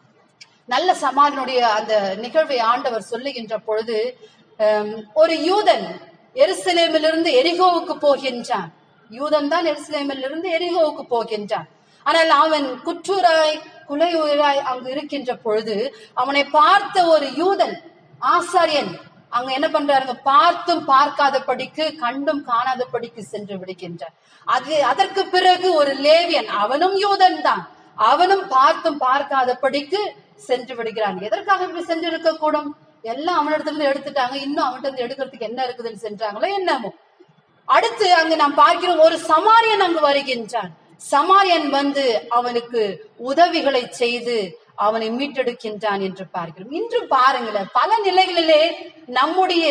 நல்ல சமாதனுடைய அந்த நிகழ்வை ஆண்டவர் சொல்லுகின்ற பொழுது ஹம், ஒரு யூதன் எருசலேமிலிருந்து எரிகோவுக்கு போகின்றான் யூதன் தான் எருசலேமிலிருந்து எரிகோவுக்கு போகின்றான் ஆனால் அவன் குற்றூராய் குலையுராய் அங்கு இருக்கின்ற பொழுது அவனை பார்த்த ஒரு யூதன் ஆசாரியன் அங்க என்ன பண்றாருங்க பார்த்தும் பார்க்காதபடிக்கு கண்டும் காணாதபடிக்கு சென்று விடுகின்றார் அது அதற்கு பிறகு ஒரு லேவியன் அவனும் யூதன் தான் அவனும் பார்த்தும் பார்க்காதபடிக்கு சென்று விடுகிறான் எதற்காக இப்படி சென்று இருக்க கூடும் எல்லாம் அவனிடத்துல இருந்து எடுத்துட்டாங்க இன்னும் அவன்கிட்ட இருந்து எடுக்கிறதுக்கு என்ன இருக்குதுன்னு சென்றாங்களோ என்னமோ அடுத்து அங்கு நாம் பார்க்கிறோம் ஒரு சமாரியன் அங்கு வருகின்றான் சமாரியன் வந்து அவனுக்கு உதவிகளை செய்து அவனை மீட்டெடுக்கின்றான் என்று பார்க்கிறோம் இன்று பாருங்களேன் பல நிலைகளிலே நம்முடைய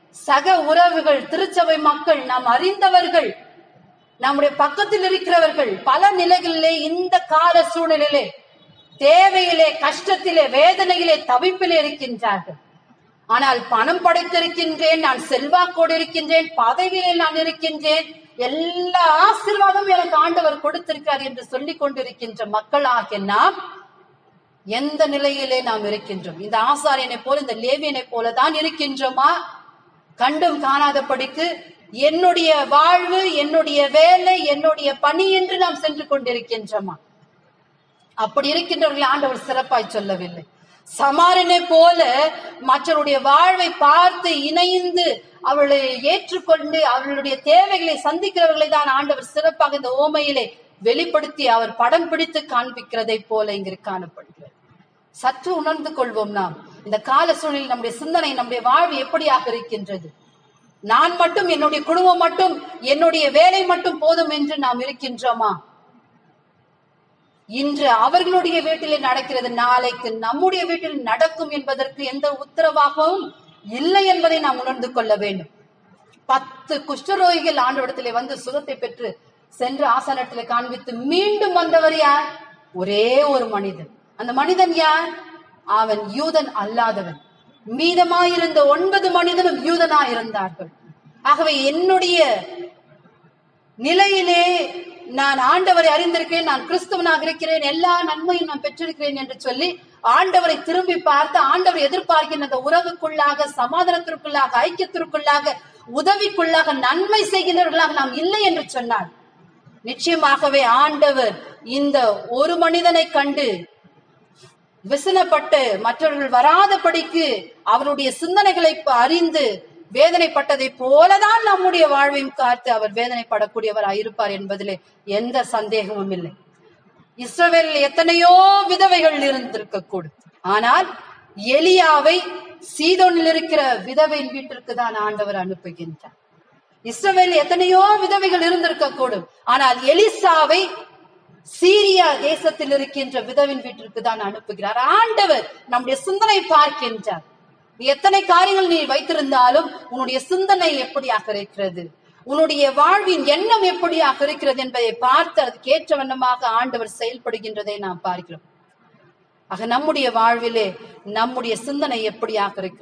சக உறவுகள் திருச்சபை மக்கள் நாம் அறிந்தவர்கள் நம்முடைய பக்கத்தில் இருக்கிறவர்கள் பல நிலைகளிலே இந்த கால சூழ்நிலையிலே தேவையிலே கஷ்டத்திலே வேதனையிலே தவிப்பிலே இருக்கின்றார்கள் ஆனால் பணம் படைத்திருக்கின்றேன் நான் செல்வாக்கோடு இருக்கின்றேன் பதவியிலே நான் இருக்கின்றேன் எல்லா ஆசீர்வாதமும் எனக்கு ஆண்டவர் கொடுத்திருக்கிறார் என்று சொல்லிக் கொண்டிருக்கின்ற மக்களாகிய நாம் எந்த நிலையிலே நாம் இருக்கின்றோம் இந்த ஆசாரியனை போல இந்த லேவியனை போல தான் இருக்கின்றோமா கண்டும் காணாதபடிக்கு என்னுடைய வாழ்வு என்னுடைய வேலை என்னுடைய பணி என்று நாம் சென்று கொண்டிருக்கின்றோமா அப்படி இருக்கின்றவர்களை ஆண்டவர் சிறப்பாய் சொல்லவில்லை சமாரனை போல மற்றவருடைய வாழ்வை பார்த்து இணைந்து அவளை ஏற்றுக்கொண்டு அவர்களுடைய தேவைகளை சந்திக்கிறவர்களை தான் ஆண்டவர் சிறப்பாக இந்த ஓமையிலே வெளிப்படுத்தி அவர் படம் பிடித்து காண்பிக்கிறதை போல இங்கு காணப்படுகிறது சற்று உணர்ந்து கொள்வோம் நாம் இந்த கால சூழலில் நம்முடைய சிந்தனை நம்முடைய வாழ்வு எப்படியாக இருக்கின்றது நான் மட்டும் என்னுடைய குடும்பம் மட்டும் என்னுடைய வேலை மட்டும் போதும் என்று நாம் இருக்கின்றோமா இன்று அவர்களுடைய வீட்டிலே நடக்கிறது நாளைக்கு நம்முடைய வீட்டில் நடக்கும் என்பதற்கு எந்த உத்தரவாகவும் இல்லை என்பதை நாம் உணர்ந்து கொள்ள வேண்டும் பத்து குஷ்டரோகிகள் ஆண்டவடத்திலே வந்து சுகத்தை பெற்று சென்று ஆசனத்திலே காண்பித்து மீண்டும் வந்தவர் யார் ஒரே ஒரு மனிதன் அந்த மனிதன் யார் அவன் யூதன் அல்லாதவன் மீதமாயிருந்த ஒன்பது மனிதனும் யூதனா இருந்தார்கள் ஆகவே என்னுடைய நிலையிலே நான் ஆண்டவரை அறிந்திருக்கிறேன் நான் கிறிஸ்துவனாக இருக்கிறேன் எல்லா நன்மையும் நான் பெற்றிருக்கிறேன் என்று சொல்லி ஆண்டவரை திரும்பி பார்த்து ஆண்டவர் எதிர்பார்க்கின்ற அந்த உறவுக்குள்ளாக சமாதானத்திற்குள்ளாக ஐக்கியத்திற்குள்ளாக உதவிக்குள்ளாக நன்மை செய்கின்றவர்களாக நாம் இல்லை என்று சொன்னார் நிச்சயமாகவே ஆண்டவர் இந்த ஒரு மனிதனை கண்டு விசனப்பட்டு மற்றவர்கள் வராதபடிக்கு அவருடைய சிந்தனைகளை அறிந்து வேதனைப்பட்டதை போலதான் நம்முடைய வாழ்வையும் காத்து அவர் வேதனைப்படக்கூடியவராய் இருப்பார் என்பதிலே எந்த சந்தேகமும் இல்லை இஸ்ரவேலில் எத்தனையோ விதவைகள் இருந்திருக்கக்கூடும் ஆனால் எலியாவை சீதோனில் இருக்கிற விதவையின் வீட்டிற்கு தான் ஆண்டவர் அனுப்புகின்றார் இஸ்ரவேல் எத்தனையோ விதவைகள் இருந்திருக்கக்கூடும் ஆனால் எலிசாவை சீரியா தேசத்தில் இருக்கின்ற விதவின் வீட்டிற்கு தான் அனுப்புகிறார் ஆண்டவர் நம்முடைய சிந்தனை பார்க்கின்றார் நீ எத்தனை காரியங்கள் நீ வைத்திருந்தாலும் உன்னுடைய சிந்தனை எப்படியாக இருக்கிறது உன்னுடைய வாழ்வின் எண்ணம் எப்படியாக இருக்கிறது என்பதை பார்த்து அதுக்கு ஏற்ற வண்ணமாக ஆண்டவர் செயல்படுகின்றதை நாம் பார்க்கிறோம் ஆக நம்முடைய வாழ்விலே நம்முடைய சிந்தனை எப்படியாக இருக்கிறது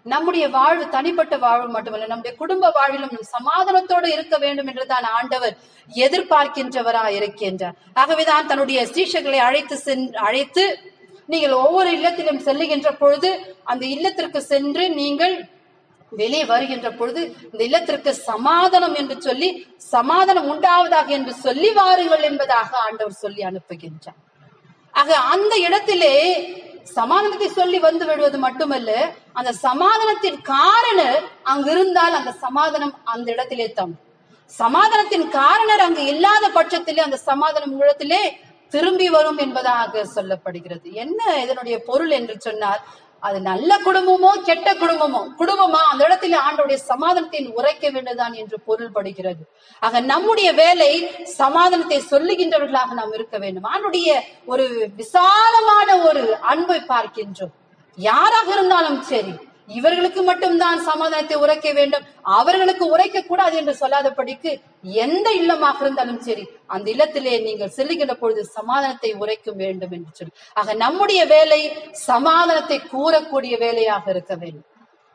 நம்முடைய வாழ்வு தனிப்பட்ட வாழ்வு மட்டுமல்ல நம்முடைய குடும்ப வாழ்விலும் சமாதானத்தோடு இருக்க வேண்டும் என்றுதான் ஆண்டவர் எதிர்பார்க்கின்றவரா இருக்கின்றார் ஆகவேதான் தன்னுடைய சீஷர்களை அழைத்து சென் அழைத்து நீங்கள் ஒவ்வொரு இல்லத்திலும் செல்லுகின்ற பொழுது அந்த இல்லத்திற்கு சென்று நீங்கள் வெளியே வருகின்ற பொழுது இந்த இல்லத்திற்கு சமாதானம் என்று சொல்லி சமாதானம் உண்டாவதாக என்று சொல்லி வாருங்கள் என்பதாக ஆண்டவர் சொல்லி அனுப்புகின்றார் ஆக அந்த இடத்திலே சமாதானத்தை சொல்லி வந்து விடுவது மட்டுமல்ல அந்த சமாதானத்தின் காரணர் அங்கு இருந்தால் அந்த சமாதானம் அந்த இடத்திலே தம் சமாதானத்தின் காரணர் அங்கு இல்லாத பட்சத்திலே அந்த சமாதானம் இடத்திலே திரும்பி வரும் என்பதாக சொல்லப்படுகிறது என்ன இதனுடைய பொருள் என்று சொன்னால் அது நல்ல குடும்பமோ கெட்ட குடும்பமோ குடும்பமா அந்த இடத்துல ஆண்டோடைய சமாதானத்தை உரைக்க வேண்டுதான் என்று பொருள்படுகிறது ஆக நம்முடைய வேலை சமாதானத்தை சொல்லுகின்றவர்களாக நாம் இருக்க வேண்டும் ஆண்டுடைய ஒரு விசாலமான ஒரு அன்பை பார்க்கின்றோம் யாராக இருந்தாலும் சரி இவர்களுக்கு மட்டும்தான் சமாதானத்தை உரைக்க வேண்டும் அவர்களுக்கு உரைக்க கூடாது என்று சொல்லாதபடிக்கு எந்த இல்லமாக இருந்தாலும் சரி அந்த இல்லத்திலே நீங்கள் செல்லுகின்ற பொழுது சமாதானத்தை உரைக்க வேண்டும் என்று சொல்லி ஆக நம்முடைய வேலை சமாதானத்தை கூறக்கூடிய வேலையாக இருக்க வேண்டும்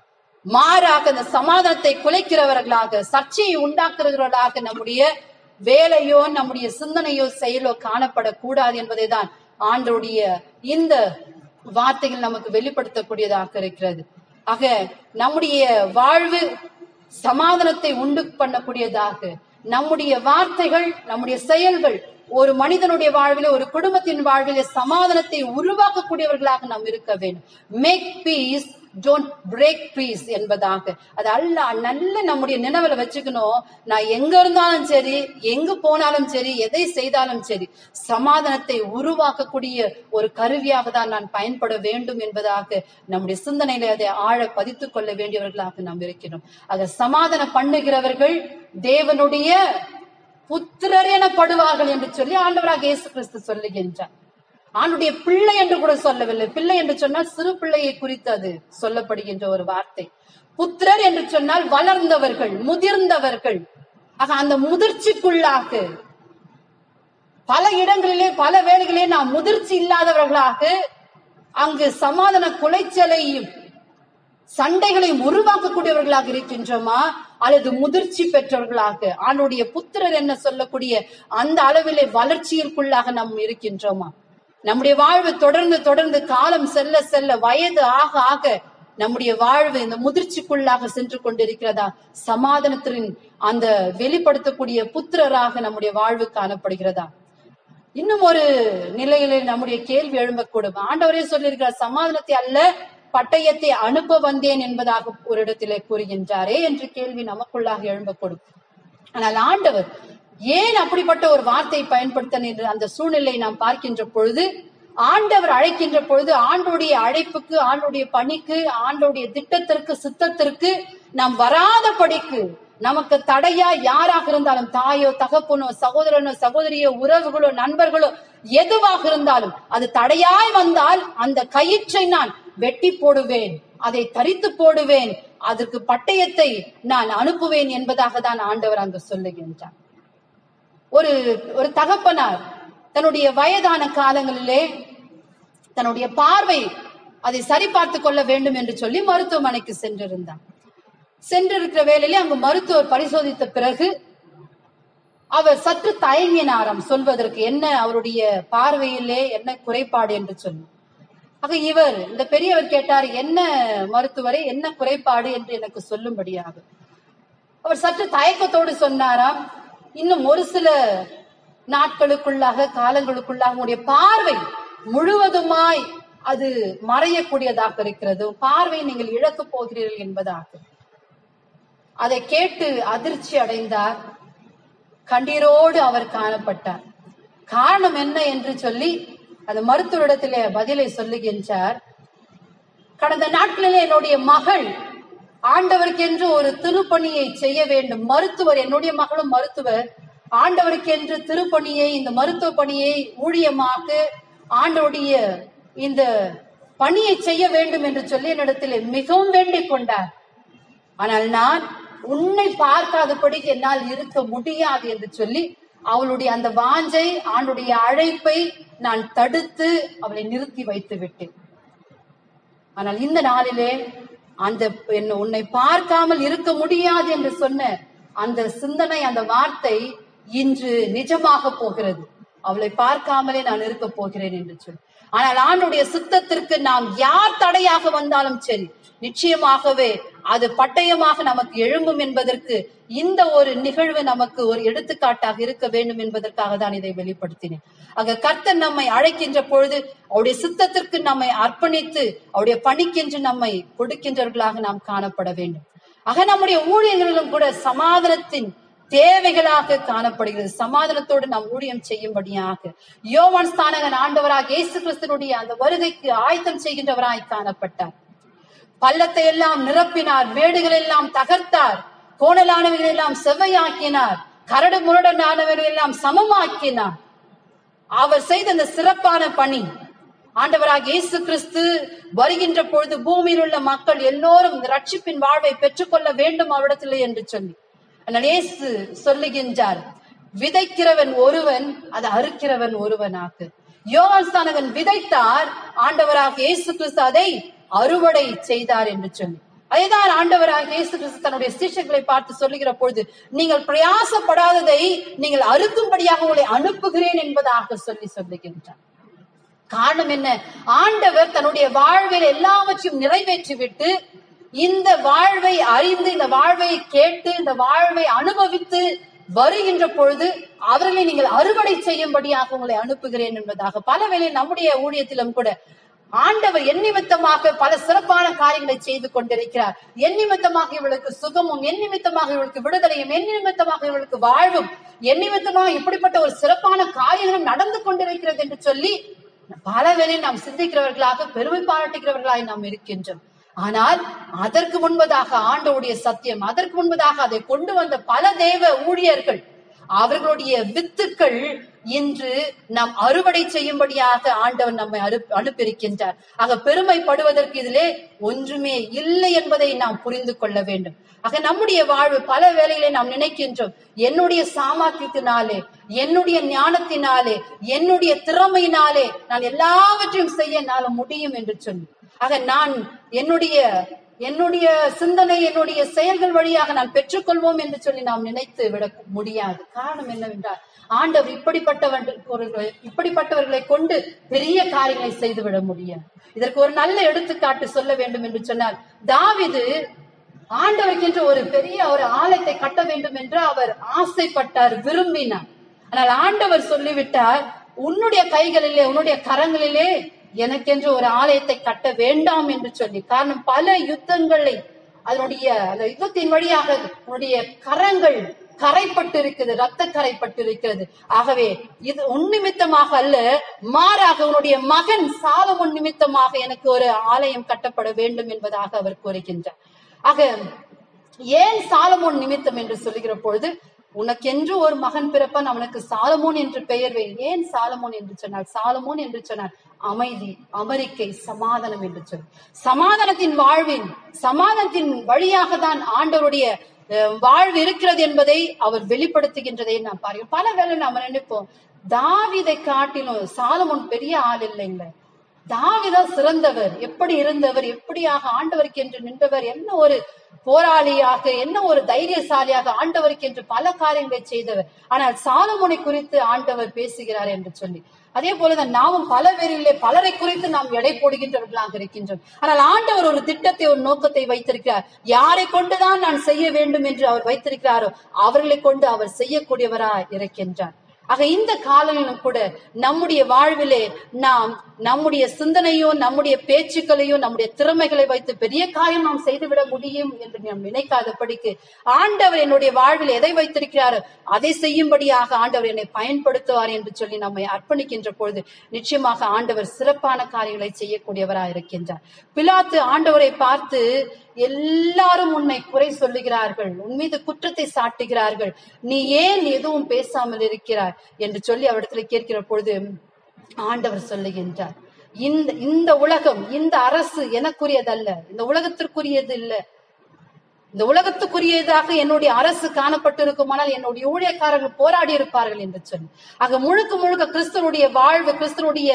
மாறாக அந்த சமாதானத்தை குலைக்கிறவர்களாக சர்ச்சையை உண்டாக்குறவர்களாக நம்முடைய வேலையோ நம்முடைய சிந்தனையோ செயலோ காணப்படக்கூடாது என்பதை தான் ஆண்டோடைய இந்த வார்த்தைகள் நமக்கு வெளிப்படுத்தக்கூடியதாக இருக்கிறது ஆக நம்முடைய வாழ்வு சமாதானத்தை உண்டு பண்ணக்கூடியதாக நம்முடைய வார்த்தைகள் நம்முடைய செயல்கள் ஒரு மனிதனுடைய வாழ்விலே ஒரு குடும்பத்தின் வாழ்விலே சமாதானத்தை உருவாக்கக்கூடியவர்களாக நாம் இருக்க வேண்டும் make peace don't break peace என்பதாக அது அல்ல நல்ல நம்முடைய நினைவுல வச்சுக்கணும் நான் எங்க இருந்தாலும் சரி எங்க போனாலும் சரி எதை செய்தாலும் சரி சமாதானத்தை உருவாக்கக்கூடிய ஒரு கருவியாக தான் நான் பயன்பட வேண்டும் என்பதாக நம்முடைய சிந்தனையில அதை ஆழ பதித்துக் கொள்ள வேண்டியவர்களாக நாம் இருக்கிறோம் அதை சமாதானம் பண்ணுகிறவர்கள் தேவனுடைய புத்திரர் எனப்படுவார்கள் என்று சொல்லி ஆண்டவராக இயேசு கிறிஸ்து சொல்லுகின்றார் ஆண்டுடைய பிள்ளை என்று கூட சொல்லவில்லை பிள்ளை என்று சொன்னால் சிறு பிள்ளையை குறித்து அது சொல்லப்படுகின்ற ஒரு வார்த்தை புத்திரர் என்று சொன்னால் வளர்ந்தவர்கள் முதிர்ந்தவர்கள் ஆக அந்த முதிர்ச்சிக்குள்ளாக பல இடங்களிலே பல வேலைகளிலே நாம் முதிர்ச்சி இல்லாதவர்களாக அங்கு சமாதான குலைச்சலையும் சண்டைகளையும் உருவாக்கக்கூடியவர்களாக இருக்கின்றோமா அல்லது முதிர்ச்சி பெற்றவர்களாக ஆணுடைய புத்திரர் என்ன சொல்லக்கூடிய அந்த அளவிலே வளர்ச்சியிற்குள்ளாக நாம் இருக்கின்றோமா நம்முடைய வாழ்வு தொடர்ந்து தொடர்ந்து காலம் செல்ல செல்ல வயது ஆக ஆக நம்முடைய வாழ்வு இந்த முதிர்ச்சிக்குள்ளாக சென்று கொண்டிருக்கிறதா சமாதானத்தின் அந்த வெளிப்படுத்தக்கூடிய புத்திரராக நம்முடைய வாழ்வு காணப்படுகிறதா இன்னும் ஒரு நிலையில நம்முடைய கேள்வி எழும்பக்கூடும் ஆண்டவரே சொல்லியிருக்கிறார் சமாதானத்தை அல்ல பட்டயத்தை அனுப்ப வந்தேன் என்பதாக ஒரு இடத்திலே கூறுகின்றாரே என்று கேள்வி நமக்குள்ளாக எழும்பக்கூடும் ஆனால் ஆண்டவர் ஏன் அப்படிப்பட்ட ஒரு வார்த்தை பயன்படுத்த என்று அந்த சூழ்நிலை நாம் பார்க்கின்ற பொழுது ஆண்டவர் அழைக்கின்ற பொழுது ஆண்டோடைய அழைப்புக்கு ஆண்டோடைய பணிக்கு ஆண்டோடைய திட்டத்திற்கு சித்தத்திற்கு நாம் வராத படிக்கு நமக்கு தடையா யாராக இருந்தாலும் தாயோ தகப்பனோ சகோதரனோ சகோதரியோ உறவுகளோ நண்பர்களோ எதுவாக இருந்தாலும் அது தடையாய் வந்தால் அந்த கயிற்றை நான் வெட்டி போடுவேன் அதை தரித்து போடுவேன் அதற்கு பட்டயத்தை நான் அனுப்புவேன் என்பதாக தான் ஆண்டவர் அங்கு சொல்லுகின்றார் ஒரு ஒரு தகப்பனார் தன்னுடைய வயதான காலங்களிலே தன்னுடைய பார்வை அதை சரிபார்த்து கொள்ள வேண்டும் என்று சொல்லி மருத்துவமனைக்கு சென்றிருந்தார் சென்றிருக்கிற வேளையிலே அங்கு மருத்துவர் பரிசோதித்த பிறகு அவர் சற்று தயங்கினாராம் சொல்வதற்கு என்ன அவருடைய பார்வையிலே என்ன குறைபாடு என்று சொல்லி ஆக இவர் இந்த பெரியவர் கேட்டார் என்ன மருத்துவரை என்ன குறைபாடு என்று எனக்கு சொல்லும்படியாக அவர் சற்று தயக்கத்தோடு சொன்னாராம் இன்னும் ஒரு சில நாட்களுக்குள்ளாக காலங்களுக்குள்ளாக உங்களுடைய பார்வை முழுவதுமாய் அது மறையக்கூடியதாக இருக்கிறது பார்வை நீங்கள் இழக்கப் போகிறீர்கள் என்பதாக அதை கேட்டு அதிர்ச்சி அடைந்தார் கண்ணீரோடு அவர் காணப்பட்டார் காரணம் என்ன என்று சொல்லி அந்த மருத்துவரிடத்திலே பதிலை சொல்லுகின்றார் கடந்த நாட்களிலே என்னுடைய மகள் ஆண்டவருக்கென்று ஒரு திருப்பணியை செய்ய வேண்டும் மருத்துவர் என்னுடைய மகளும் மருத்துவர் ஆண்டவருக்கென்று திருப்பணியை இந்த மருத்துவ பணியை ஊழியமாக்க ஆண்டவருடைய இந்த பணியை செய்ய வேண்டும் என்று சொல்லி என்னிடத்தில் மிகவும் வேண்டிக் கொண்டார் ஆனால் நான் உன்னை பார்க்காதபடி என்னால் இருக்க முடியாது என்று சொல்லி அவளுடைய அந்த வாஞ்சை ஆண்டுடைய அழைப்பை நான் தடுத்து அவளை நிறுத்தி வைத்து விட்டேன் ஆனால் இந்த நாளிலே அந்த என்ன உன்னை பார்க்காமல் இருக்க முடியாது என்று சொன்ன அந்த சிந்தனை அந்த வார்த்தை இன்று நிஜமாக போகிறது அவளை பார்க்காமலே நான் இருக்க போகிறேன் என்று சொல்லி ஆனால் ஆண்டுடைய சித்தத்திற்கு நாம் யார் தடையாக வந்தாலும் சரி நிச்சயமாகவே அது பட்டயமாக நமக்கு எழும்பும் என்பதற்கு இந்த ஒரு நிகழ்வு நமக்கு ஒரு எடுத்துக்காட்டாக இருக்க வேண்டும் என்பதற்காக தான் இதை வெளிப்படுத்தினேன் ஆக கர்த்தர் நம்மை அழைக்கின்ற பொழுது அவருடைய சித்தத்திற்கு நம்மை அர்ப்பணித்து அவருடைய பணிக்கென்று நம்மை கொடுக்கின்றவர்களாக நாம் காணப்பட வேண்டும் ஆக நம்முடைய ஊழியர்களிலும் கூட சமாதானத்தின் தேவைகளாக காணப்படுகிறது சமாதானத்தோடு நாம் ஊழியம் செய்யும்படியாக யோவான் ஸ்தானகன் ஆண்டவராக இயேசு கிறிஸ்தனுடைய அந்த வருகைக்கு ஆயத்தம் செய்கின்றவராய் காணப்பட்டார் பள்ளத்தை எல்லாம் நிரப்பினார் மேடுகள் எல்லாம் தகர்த்தார் கோணலானவைகளை எல்லாம் செவ்வையாக்கினார் கரடு முரடனானவைகளை எல்லாம் சமமாக்கினார் அவர் செய்த அந்த சிறப்பான பணி ஆண்டவராக இயேசு கிறிஸ்து வருகின்ற பொழுது பூமியில் உள்ள மக்கள் எல்லோரும் இந்த ரட்சிப்பின் வாழ்வை பெற்றுக்கொள்ள வேண்டும் அவரிடத்திலே என்று சொல்லி ஆனால் இயேசு சொல்லுகின்றார் விதைக்கிறவன் ஒருவன் அதை அறுக்கிறவன் ஒருவனாக யோவான் ஸ்தானகன் விதைத்தார் ஆண்டவராக இயேசு கிறிஸ்து அதை அறுவடை செய்தார் என்று சொல்லி அதேதான் ஆண்டவராக இயேசு கிறிஸ்து தன்னுடைய சீஷர்களை பார்த்து சொல்லுகிற பொழுது நீங்கள் பிரயாசப்படாததை நீங்கள் அறுக்கும்படியாக உங்களை அனுப்புகிறேன் என்பதாக சொல்லி சொல்லுகின்றார் காரணம் என்ன ஆண்டவர் தன்னுடைய வாழ்வில் எல்லாவற்றையும் நிறைவேற்றிவிட்டு இந்த வாழ்வை அறிந்து இந்த வாழ்வை கேட்டு இந்த வாழ்வை அனுபவித்து வருகின்ற பொழுது அவர்களை நீங்கள் அறுவடை செய்யும்படியாக உங்களை அனுப்புகிறேன் என்பதாக பல வேளை நம்முடைய ஊழியத்திலும் கூட ஆண்டவர் என் நிமித்தமாக பல சிறப்பான காரியங்களை செய்து கொண்டிருக்கிறார் என் நிமித்தமாக இவளுக்கு சுகமும் என் நிமித்தமாக இவளுக்கு விடுதலையும் என் நிமித்தமாக இவளுக்கு வாழ்வும் என் நிமித்தமாக இப்படிப்பட்ட ஒரு சிறப்பான காரியங்களும் நடந்து கொண்டிருக்கிறது என்று சொல்லி பல வேளை நாம் சிந்திக்கிறவர்களாக பெருமை பாராட்டுகிறவர்களாய் நாம் இருக்கின்றோம் ஆனால் அதற்கு முன்பதாக ஆண்டவுடைய சத்தியம் அதற்கு முன்பதாக அதை கொண்டு வந்த பல தேவ ஊழியர்கள் அவர்களுடைய வித்துக்கள் இன்று நாம் அறுவடை செய்யும்படியாக ஆண்டவர் நம்மை அனு அனுப்பியிருக்கின்றார் ஆக பெருமைப்படுவதற்கு இதிலே ஒன்றுமே இல்லை என்பதை நாம் புரிந்து கொள்ள வேண்டும் ஆக நம்முடைய வாழ்வு பல வேளைகளை நாம் நினைக்கின்றோம் என்னுடைய சாமர்த்தியத்தினாலே என்னுடைய ஞானத்தினாலே என்னுடைய திறமையினாலே நான் எல்லாவற்றையும் செய்ய என்னால முடியும் என்று சொல்லி ஆக நான் என்னுடைய என்னுடைய சிந்தனை என்னுடைய செயல்கள் வழியாக நான் பெற்றுக்கொள்வோம் என்று சொல்லி நாம் நினைத்து விட முடியாது காரணம் என்னவென்றால் ஆண்டவர் இப்படிப்பட்டவர்கள் இப்படிப்பட்டவர்களை கொண்டு பெரிய காரியங்களை செய்து விட முடியாது இதற்கு ஒரு நல்ல எடுத்துக்காட்டு சொல்ல வேண்டும் என்று சொன்னால் தாவிது ஆண்டவருக்கென்று ஒரு பெரிய ஒரு ஆலயத்தை கட்ட வேண்டும் என்று அவர் ஆசைப்பட்டார் விரும்பினார் ஆனால் ஆண்டவர் சொல்லிவிட்டார் உன்னுடைய கைகளிலே உன்னுடைய கரங்களிலே எனக்கென்று ஒரு ஆலயத்தை கட்ட வேண்டாம் என்று சொல்லி காரணம் பல யுத்தங்களை அதனுடைய அந்த யுத்தத்தின் வழியாக உன்னுடைய கரங்கள் கரைப்பட்டு இருக்குது ரத்த கரைப்பட்டு இருக்கிறது ஆகவே இது உன் நிமித்தமாக அல்ல மாறாக உன்னுடைய மகன் சாலமுன் நிமித்தமாக எனக்கு ஒரு ஆலயம் கட்டப்பட வேண்டும் என்பதாக அவர் கூறுகின்றார் ஆக ஏன் சாலமோன் நிமித்தம் என்று சொல்லுகிற பொழுது உனக்கென்று ஒரு மகன் பிறப்பான் அவனுக்கு சாலமோன் என்று பெயர் வை ஏன் சாலமோன் என்று சொன்னால் சாலமோன் என்று சொன்னால் அமைதி அமெரிக்கை சமாதானம் என்று சொல் சமாதானத்தின் வாழ்வின் சமாதானத்தின் வழியாக தான் ஆண்டவருடைய அஹ், வாழ்வு இருக்கிறது என்பதை அவர் வெளிப்படுத்துகின்றதை நாம் பாருங்க பல வேளை நாம நினைப்போம் தாவிதை காட்டிலும் சாலமோன் பெரிய ஆள் இல்லைங்க தாவிதா சிறந்தவர் எப்படி இருந்தவர் எப்படியாக ஆண்டவருக்கு என்று நின்றவர் என்ன ஒரு போராளியாக என்ன ஒரு தைரியசாலியாக ஆண்டவருக்கு என்று பல காரியங்களை செய்தவர் ஆனால் சாலமோனை குறித்து ஆண்டவர் பேசுகிறார் என்று சொல்லி அதே போலதான் நாமும் பல பேரிலே பலரை குறித்து நாம் எடை போடுகின்றவர்களாக இருக்கின்றோம் ஆனால் ஆண்டவர் ஒரு திட்டத்தை ஒரு நோக்கத்தை வைத்திருக்கிறார் யாரை கொண்டுதான் நான் செய்ய வேண்டும் என்று அவர் வைத்திருக்கிறாரோ அவர்களை கொண்டு அவர் செய்யக்கூடியவராய் இருக்கின்றார் ஆக இந்த காலையிலும் கூட நம்முடைய வாழ்விலே நாம் நம்முடைய சிந்தனையோ நம்முடைய பேச்சுக்களையோ நம்முடைய திறமைகளை வைத்து பெரிய காரியம் நாம் செய்துவிட முடியும் என்று நாம் நினைக்காதபடிக்கு ஆண்டவர் என்னுடைய வாழ்வில் எதை வைத்திருக்கிறாரோ அதை செய்யும்படியாக ஆண்டவர் என்னை பயன்படுத்துவார் என்று சொல்லி நம்மை அர்ப்பணிக்கின்ற பொழுது நிச்சயமாக ஆண்டவர் சிறப்பான காரியங்களை செய்யக்கூடியவராக இருக்கின்றார் பிலாத்து ஆண்டவரை பார்த்து எல்லாரும் உன்னை குறை சொல்லுகிறார்கள் உன் மீது குற்றத்தை சாட்டுகிறார்கள் நீ ஏன் எதுவும் பேசாமல் இருக்கிறாய் என்று சொல்லி அவரிடத்துல கேட்கிற பொழுது ஆண்டவர் சொல்லுகின்றார் இந்த இந்த உலகம் இந்த அரசு எனக்குரியதல்ல இந்த உலகத்திற்குரியது இல்ல இந்த உலகத்துக்குரியதாக என்னுடைய அரசு காணப்பட்டிருக்குமானால் என்னுடைய ஊழியக்காரர்கள் போராடி இருப்பார்கள் என்று சொல்லி ஆக முழுக்க முழுக்க கிறிஸ்தனுடைய வாழ்வு கிறிஸ்தனுடைய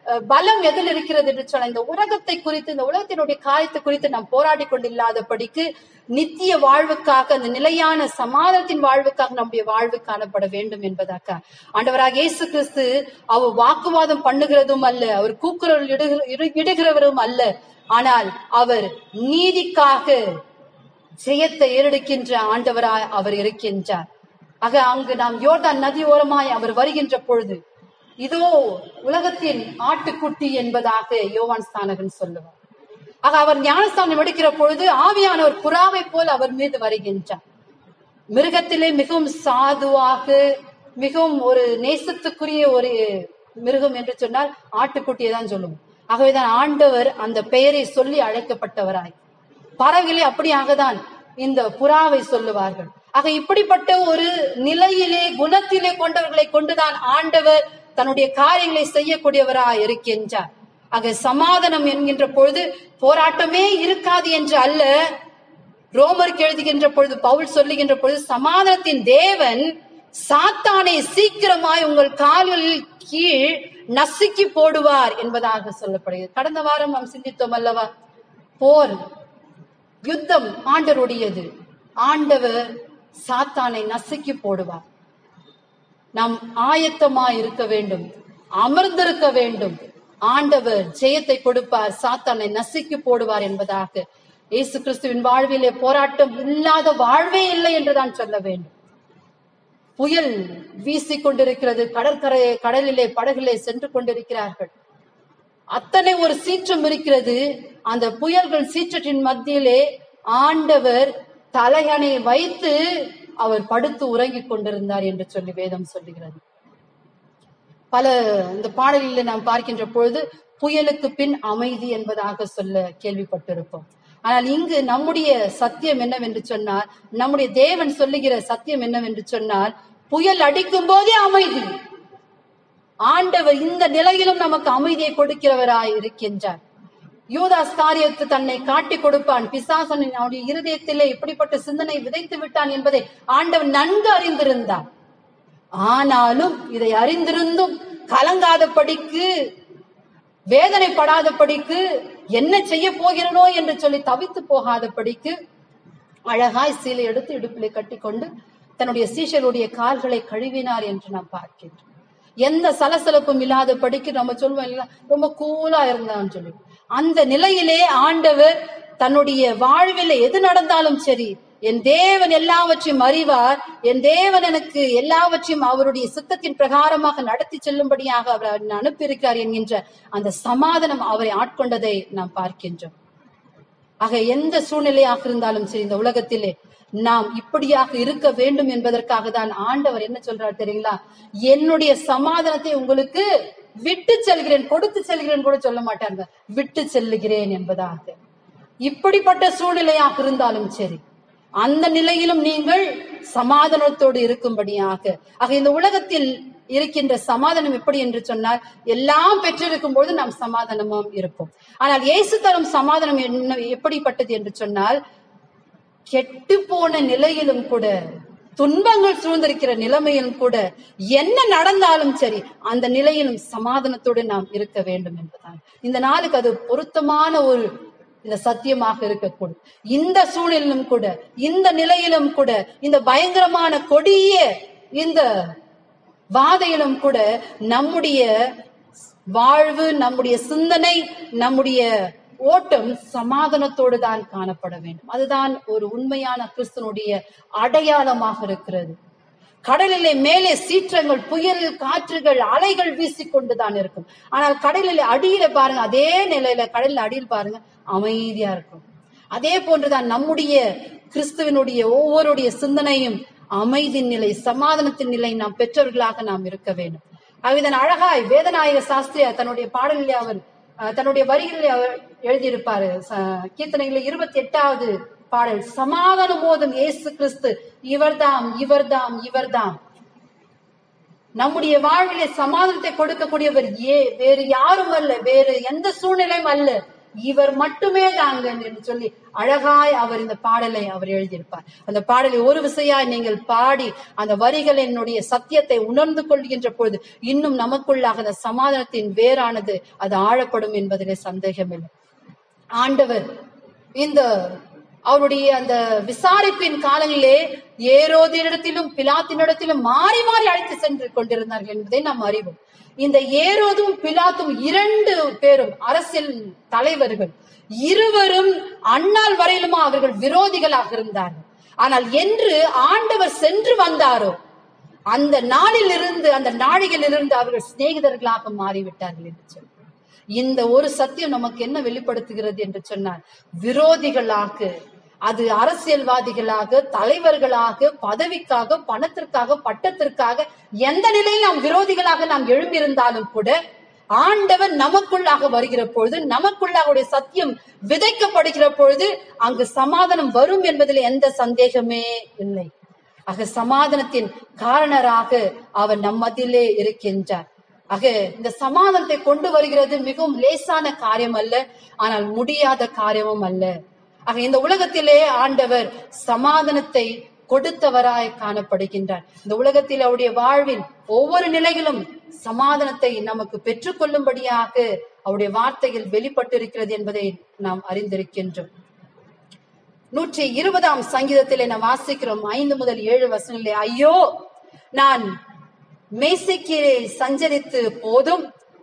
அஹ், பலம் எதில் இருக்கிறது என்று சொன்ன இந்த உலகத்தை குறித்து இந்த உலகத்தினுடைய காரியத்தை குறித்து நாம் போராடி கொண்டில்லாதபடிக்கு நித்திய வாழ்வுக்காக அந்த நிலையான சமாதானத்தின் வாழ்வுக்காக நம்முடைய வாழ்வு காணப்பட வேண்டும் என்பதாக ஆண்டவராக இயேசு கிறிஸ்து அவர் வாக்குவாதம் பண்ணுகிறதும் அல்ல அவர் கூக்குரல் இடுகிற- இடு- இடுகிறவரும் அல்ல ஆனால் அவர் நீதிக்காக ஜெயத்தை ஏறெடுக்கின்ற ஆண்டவராய் அவர் இருக்கின்றார் ஆக அங்கு நாம் யோர்தான் நதி ஓரமாய் அவர் வருகின்ற பொழுது இதோ உலகத்தின் ஆட்டுக்குட்டி என்பதாக யோவான் ஸ்தானகன் சொல்லுவார் ஆக அவர் ஞானஸ்தானம் எடுக்கிற பொழுது ஆவியானவர் புறாவை போல் அவர் மீது வருகின்றார் மிருகத்திலே மிகவும் சாதுவாக மிகவும் ஒரு நேசத்துக்குரிய ஒரு மிருகம் என்று சொன்னால் ஆட்டுக்குட்டியை தான் சொல்லுவோம் ஆகவேதான் ஆண்டவர் அந்த பெயரை சொல்லி அழைக்கப்பட்டவராய் பறவைகளே அப்படியாக தான் இந்த புறாவை சொல்லுவார்கள் ஆக இப்படிப்பட்ட ஒரு நிலையிலே குணத்திலே கொண்டவர்களை கொண்டுதான் ஆண்டவர் தன்னுடைய காரியங்களை செய்யக்கூடியவராய் இருக்கின்றார் ஆக சமாதானம் என்கின்ற பொழுது போராட்டமே இருக்காது என்று அல்ல ரோமருக்கு எழுதுகின்ற பொழுது பவுல் சொல்லுகின்ற பொழுது சமாதானத்தின் தேவன் சாத்தானை சீக்கிரமாய் உங்கள் கால்களில் கீழ் நசுக்கி போடுவார் என்பதாக சொல்லப்படுகிறது கடந்த வாரம் நாம் சிந்தித்தோம் அல்லவா போர் யுத்தம் ஆண்டருடையது ஆண்டவர் சாத்தானை நசுக்கி போடுவார் நாம் ஆயத்தமாய் இருக்க வேண்டும் அமர்ந்திருக்க வேண்டும் ஆண்டவர் ஜெயத்தை கொடுப்பார் சாத்தானை நசுக்கி போடுவார் என்பதாக இயேசு கிறிஸ்துவின் வாழ்விலே போராட்டம் இல்லாத வாழ்வே இல்லை என்றுதான் சொல்ல வேண்டும் புயல் வீசிக் கொண்டிருக்கிறது கடற்கரை கடலிலே படகிலே சென்று கொண்டிருக்கிறார்கள் அத்தனை ஒரு சீற்றம் இருக்கிறது அந்த புயல்கள் சீற்றத்தின் மத்தியிலே ஆண்டவர் தலையணை வைத்து அவர் படுத்து உறங்கிக் கொண்டிருந்தார் என்று சொல்லி வேதம் சொல்லுகிறது பல இந்த பாடலில் நாம் பார்க்கின்ற பொழுது புயலுக்கு பின் அமைதி என்பதாக சொல்ல கேள்விப்பட்டிருப்போம் ஆனால் இங்கு நம்முடைய சத்தியம் என்னவென்று சொன்னால் நம்முடைய தேவன் சொல்லுகிற சத்தியம் என்னவென்று சொன்னால் புயல் அடிக்கும் போதே அமைதி ஆண்டவர் இந்த நிலையிலும் நமக்கு அமைதியை கொடுக்கிறவராய் இருக்கின்றார் யூதாஸ் காரியத்து தன்னை காட்டிக் கொடுப்பான் பிசாசனின் அவனுடைய இருதயத்திலே இப்படிப்பட்ட சிந்தனை விதைத்து விட்டான் என்பதை ஆண்டவர் நன்கு அறிந்திருந்தார் ஆனாலும் இதை அறிந்திருந்தும் கலங்காதபடிக்கு வேதனைப்படாதபடிக்கு என்ன செய்ய போகிறனோ என்று சொல்லி தவித்து போகாதபடிக்கு அழகாய் சீலை எடுத்து இடுப்பிலே கட்டிக்கொண்டு தன்னுடைய சீஷருடைய கால்களை கழுவினார் என்று நாம் பார்க்கின்றோம் எந்த சலசலப்பும் இல்லாதபடிக்கு நம்ம சொல்லுவோம் இல்லையா ரொம்ப கூலா இருந்தான்னு சொல்லி அந்த நிலையிலே ஆண்டவர் தன்னுடைய வாழ்வில் எது நடந்தாலும் சரி என் தேவன் எல்லாவற்றையும் அறிவார் என் தேவன் எனக்கு எல்லாவற்றையும் அவருடைய சித்தத்தின் பிரகாரமாக நடத்தி செல்லும்படியாக அவர் அனுப்பியிருக்கிறார் என்கின்ற அந்த சமாதானம் அவரை ஆட்கொண்டதை நாம் பார்க்கின்றோம் ஆக எந்த சூழ்நிலையாக இருந்தாலும் சரி இந்த உலகத்திலே நாம் இப்படியாக இருக்க வேண்டும் என்பதற்காக தான் ஆண்டவர் என்ன சொல்றார் தெரியுங்களா என்னுடைய சமாதானத்தை உங்களுக்கு விட்டு செல்கிறேன் கொடுத்து செல்கிறேன் கூட சொல்ல மாட்டாங்க விட்டு செல்லுகிறேன் என்பதாக இப்படிப்பட்ட சூழ்நிலையாக இருந்தாலும் சரி அந்த நிலையிலும் நீங்கள் சமாதானத்தோடு இருக்கும்படியாக ஆக இந்த உலகத்தில் இருக்கின்ற சமாதானம் எப்படி என்று சொன்னால் எல்லாம் பெற்றிருக்கும் பொழுது நாம் சமாதானமும் இருப்போம் ஆனால் இயேசு தரும் சமாதானம் என்ன எப்படிப்பட்டது என்று சொன்னால் கெட்டு போன நிலையிலும் கூட துன்பங்கள் சூழ்ந்திருக்கிற நிலைமையிலும் கூட என்ன நடந்தாலும் சரி அந்த நிலையிலும் சமாதானத்தோடு நாம் இருக்க வேண்டும் என்பதுதான் இந்த நாளுக்கு அது பொருத்தமான ஒரு இந்த சத்தியமாக இருக்கக்கூடும் இந்த சூழலிலும் கூட இந்த நிலையிலும் கூட இந்த பயங்கரமான கொடிய இந்த வாதையிலும் கூட நம்முடைய வாழ்வு நம்முடைய சிந்தனை நம்முடைய ஓட்டம் சமாதானத்தோடு தான் காணப்பட வேண்டும் அதுதான் ஒரு உண்மையான கிறிஸ்தனுடைய அடையாளமாக இருக்கிறது கடலிலே மேலே சீற்றங்கள் புயல் காற்றுகள் அலைகள் வீசிக்கொண்டுதான் இருக்கும் ஆனால் கடலில் அடியில பாருங்க அதே நிலையில கடலில் அடியில் பாருங்க அமைதியா இருக்கும் அதே போன்றுதான் நம்முடைய கிறிஸ்துவனுடைய ஒவ்வொருடைய சிந்தனையும் அமைதியின் நிலை சமாதானத்தின் நிலை நாம் பெற்றவர்களாக நாம் இருக்க வேண்டும் அவ்விதன் அழகாய் வேதநாயக சாஸ்திரியா தன்னுடைய பாடலிலே அவர் அஹ், தன்னுடைய வரிகளிலே அவர் எழுதியிருப்பாரு ச- கீர்த்தனையில இருபத்தி எட்டாவது பாடல் சமாதானம் போதும் இயேசு கிறிஸ்து இவர்தாம் இவர்தாம் இவர்தாம் நம்முடைய வாழ்விலே சமாதானத்தை கொடுக்கக்கூடியவர் ஏ வேறு யாரும் அல்ல வேறு எந்த சூழ்நிலையும் அல்ல இவர் மட்டுமே தாங்க என்று சொல்லி அழகாய் அவர் இந்த பாடலை அவர் எழுதியிருப்பார் அந்த பாடலை ஒரு விசையாய் நீங்கள் பாடி அந்த வரிகள் என்னுடைய சத்தியத்தை உணர்ந்து கொள்கின்ற பொழுது இன்னும் நமக்குள்ளாக அந்த சமாதானத்தின் வேரானது அது ஆழப்படும் என்பதிலே சந்தேகமில்லை ஆண்டவர் இந்த அவருடைய அந்த விசாரிப்பின் காலங்களிலே ஏரோதினிடத்திலும் பிலாத்தினிடத்திலும் மாறி மாறி அழைத்து சென்று கொண்டிருந்தார்கள் என்பதை நாம் அறிவோம் இந்த ஏரோதும் பிலாத்தும் இரண்டு பேரும் அரசியல் தலைவர்கள் இருவரும் அந்நாள் வரையிலுமா அவர்கள் விரோதிகளாக இருந்தார்கள் ஆனால் என்று ஆண்டவர் சென்று வந்தாரோ அந்த நாளில் இருந்து அந்த நாழிகையில் இருந்து அவர்கள் சிநேகிதர்களாக மாறிவிட்டார்கள் என்று சொல்லி இந்த ஒரு சத்தியம் நமக்கு என்ன வெளிப்படுத்துகிறது என்று சொன்னார் விரோதிகளாக அது அரசியல்வாதிகளாக தலைவர்களாக பதவிக்காக பணத்திற்காக பட்டத்திற்காக எந்த நிலையில் நாம் விரோதிகளாக நாம் எழும்பியிருந்தாலும் கூட ஆண்டவர் நமக்குள்ளாக வருகிற பொழுது நமக்குள்ளாக அவருடைய சத்தியம் விதைக்கப்படுகிற பொழுது அங்கு சமாதானம் வரும் என்பதில் எந்த சந்தேகமே இல்லை ஆக சமாதானத்தின் காரணராக அவர் நம்மதிலே இருக்கின்றார் ஆக இந்த சமாதானத்தை கொண்டு வருகிறது மிகவும் லேசான காரியம் அல்ல ஆனால் முடியாத காரியமும் அல்ல ஆக இந்த உலகத்திலே ஆண்டவர் சமாதானத்தை கொடுத்தவராய் காணப்படுகின்றார் இந்த உலகத்தில் அவருடைய வாழ்வின் ஒவ்வொரு நிலையிலும் சமாதானத்தை நமக்கு பெற்றுக்கொள்ளும்படியாக அவருடைய வார்த்தையில் வெளிப்பட்டிருக்கிறது என்பதை நாம் அறிந்திருக்கின்றோம் நூற்றி இருபதாம் சங்கீதத்திலே நாம் வாசிக்கிறோம் ஐந்து முதல் ஏழு வசனங்களே ஐயோ நான் மேசைக்கிலே சஞ்சரித்து போதும்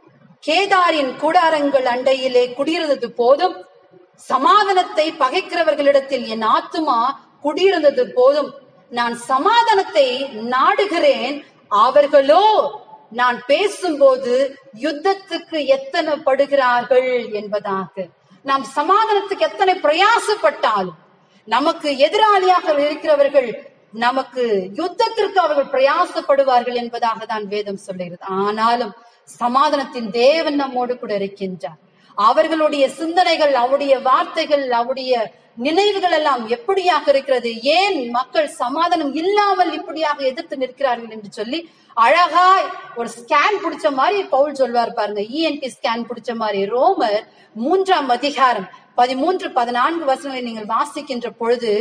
கேதாரின் கூடாரங்கள் அண்டையிலே குடியிருந்தது போதும் சமாதானத்தை பகைக்கிறவர்களிடத்தில் என் ஆத்துமா குடியிருந்தது போதும் நான் சமாதானத்தை நாடுகிறேன் அவர்களோ நான் பேசும்போது யுத்தத்துக்கு எத்தனை படுகிறார்கள் என்பதாக நாம் சமாதானத்துக்கு எத்தனை பிரயாசப்பட்டாலும் நமக்கு எதிராளியாக இருக்கிறவர்கள் நமக்கு யுத்தத்திற்கு அவர்கள் பிரயாசப்படுவார்கள் என்பதாக தான் வேதம் சொல்லுகிறது ஆனாலும் சமாதானத்தின் தேவன் நம்மோடு கூட இருக்கின்றார் அவர்களுடைய சிந்தனைகள் அவருடைய வார்த்தைகள் அவருடைய நினைவுகள் எல்லாம் எப்படியாக இருக்கிறது ஏன் மக்கள் சமாதானம் இல்லாமல் இப்படியாக எதிர்த்து நிற்கிறார்கள் என்று சொல்லி அழகாய் ஒரு ஸ்கேன் பிடிச்ச மாதிரி பவுல் சொல்வார் பாருங்க இஎன்டி ஸ்கேன் பிடிச்ச மாதிரி ரோமர் மூன்றாம் அதிகாரம் பதிமூன்று பதினான்கு வசனங்களை நீங்கள் வாசிக்கின்ற பொழுது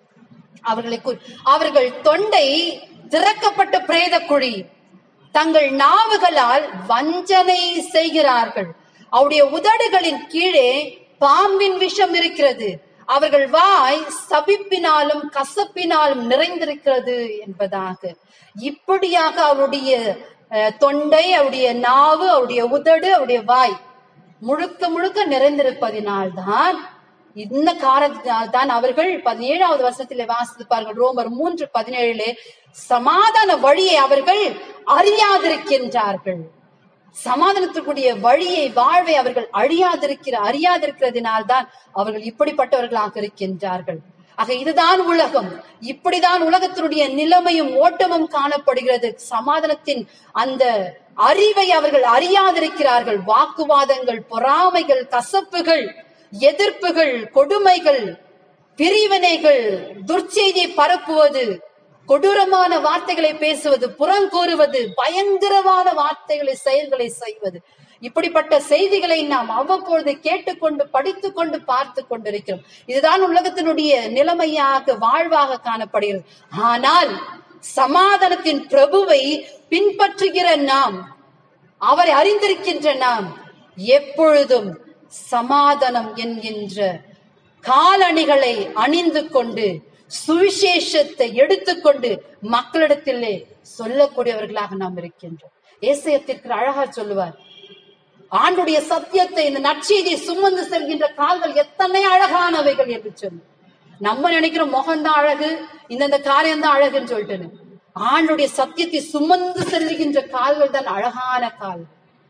அவர்களை குறி- அவர்கள் தொண்டை திறக்கப்பட்ட பிரேத குழி தங்கள் நாவுகளால் வஞ்சனை செய்கிறார்கள் அவருடைய உதடுகளின் கீழே பாம்பின் விஷம் இருக்கிறது அவர்கள் வாய் சபிப்பினாலும் கசப்பினாலும் நிறைந்திருக்கிறது என்பதாக இப்படியாக அவருடைய அஹ், தொண்டை அவருடைய நாவு அவருடைய உதடு அவருடைய வாய் முழுக்க முழுக்க நிறைந்திருப்பதினால்தான் இந்த காரணத்தினால் தான் அவர்கள் பதினேழாவது வருஷத்திலே வாசிப்பார்கள் ரோமர் மூன்று பதினேழிலே சமாதான வழியை அவர்கள் அறியாதிருக்கின்றார்கள் சமாதானத்துக்குரிய வழியை வாழ்வை அவர்கள் அழியாதிருக்கிற அறியாதிருக்கிறதினால் தான் அவர்கள் இப்படிப்பட்டவர்களாக இருக்கின்றார்கள் ஆக இதுதான் உலகம் இப்படிதான் உலகத்தினுடைய நிலைமையும் ஓட்டமும் காணப்படுகிறது சமாதானத்தின் அந்த அறிவை அவர்கள் அறியாதிருக்கிறார்கள் வாக்குவாதங்கள் பொறாமைகள் கசப்புகள் எதிர்ப்புகள் கொடுமைகள் பிரிவினைகள் துர்ச்செய்தியை பரப்புவது கொடூரமான வார்த்தைகளை பேசுவது புறங்கூறுவது பயங்கரமான வார்த்தைகளை செயல்களை செய்வது இப்படிப்பட்ட செய்திகளை நாம் அவ்வப்பொழுது கேட்டுக்கொண்டு படித்துக்கொண்டு பார்த்து கொண்டிருக்கிறோம் இதுதான் உலகத்தினுடைய நிலைமையாக வாழ்வாக காணப்படுகிறது ஆனால் சமாதானத்தின் பிரபுவை பின்பற்றுகிற நாம் அவரை அறிந்திருக்கின்ற நாம் எப்பொழுதும் சமாதானம் என்கின்ற காலணிகளை அணிந்து கொண்டு சுவிசேஷத்தை எடுத்துக்கொண்டு மக்களிடத்திலே சொல்லக்கூடியவர்களாக நாம் இருக்கின்றோம் ஏசையத்திற்கு அழகா சொல்லுவார் ஆண்டுடைய சத்தியத்தை இந்த நற்செய்தியை சுமந்து செல்கின்ற கால்கள் எத்தனை அழகானவைகள் என்று சொல்லி நம்ம நினைக்கிறோம் முகம்தான் அழகு இந்தந்த காரியம் தான் அழகுன்னு சொல்லிட்டு ஆண்டுடைய சத்தியத்தை சுமந்து செல்லுகின்ற கால்கள் தான் அழகான கால்கள்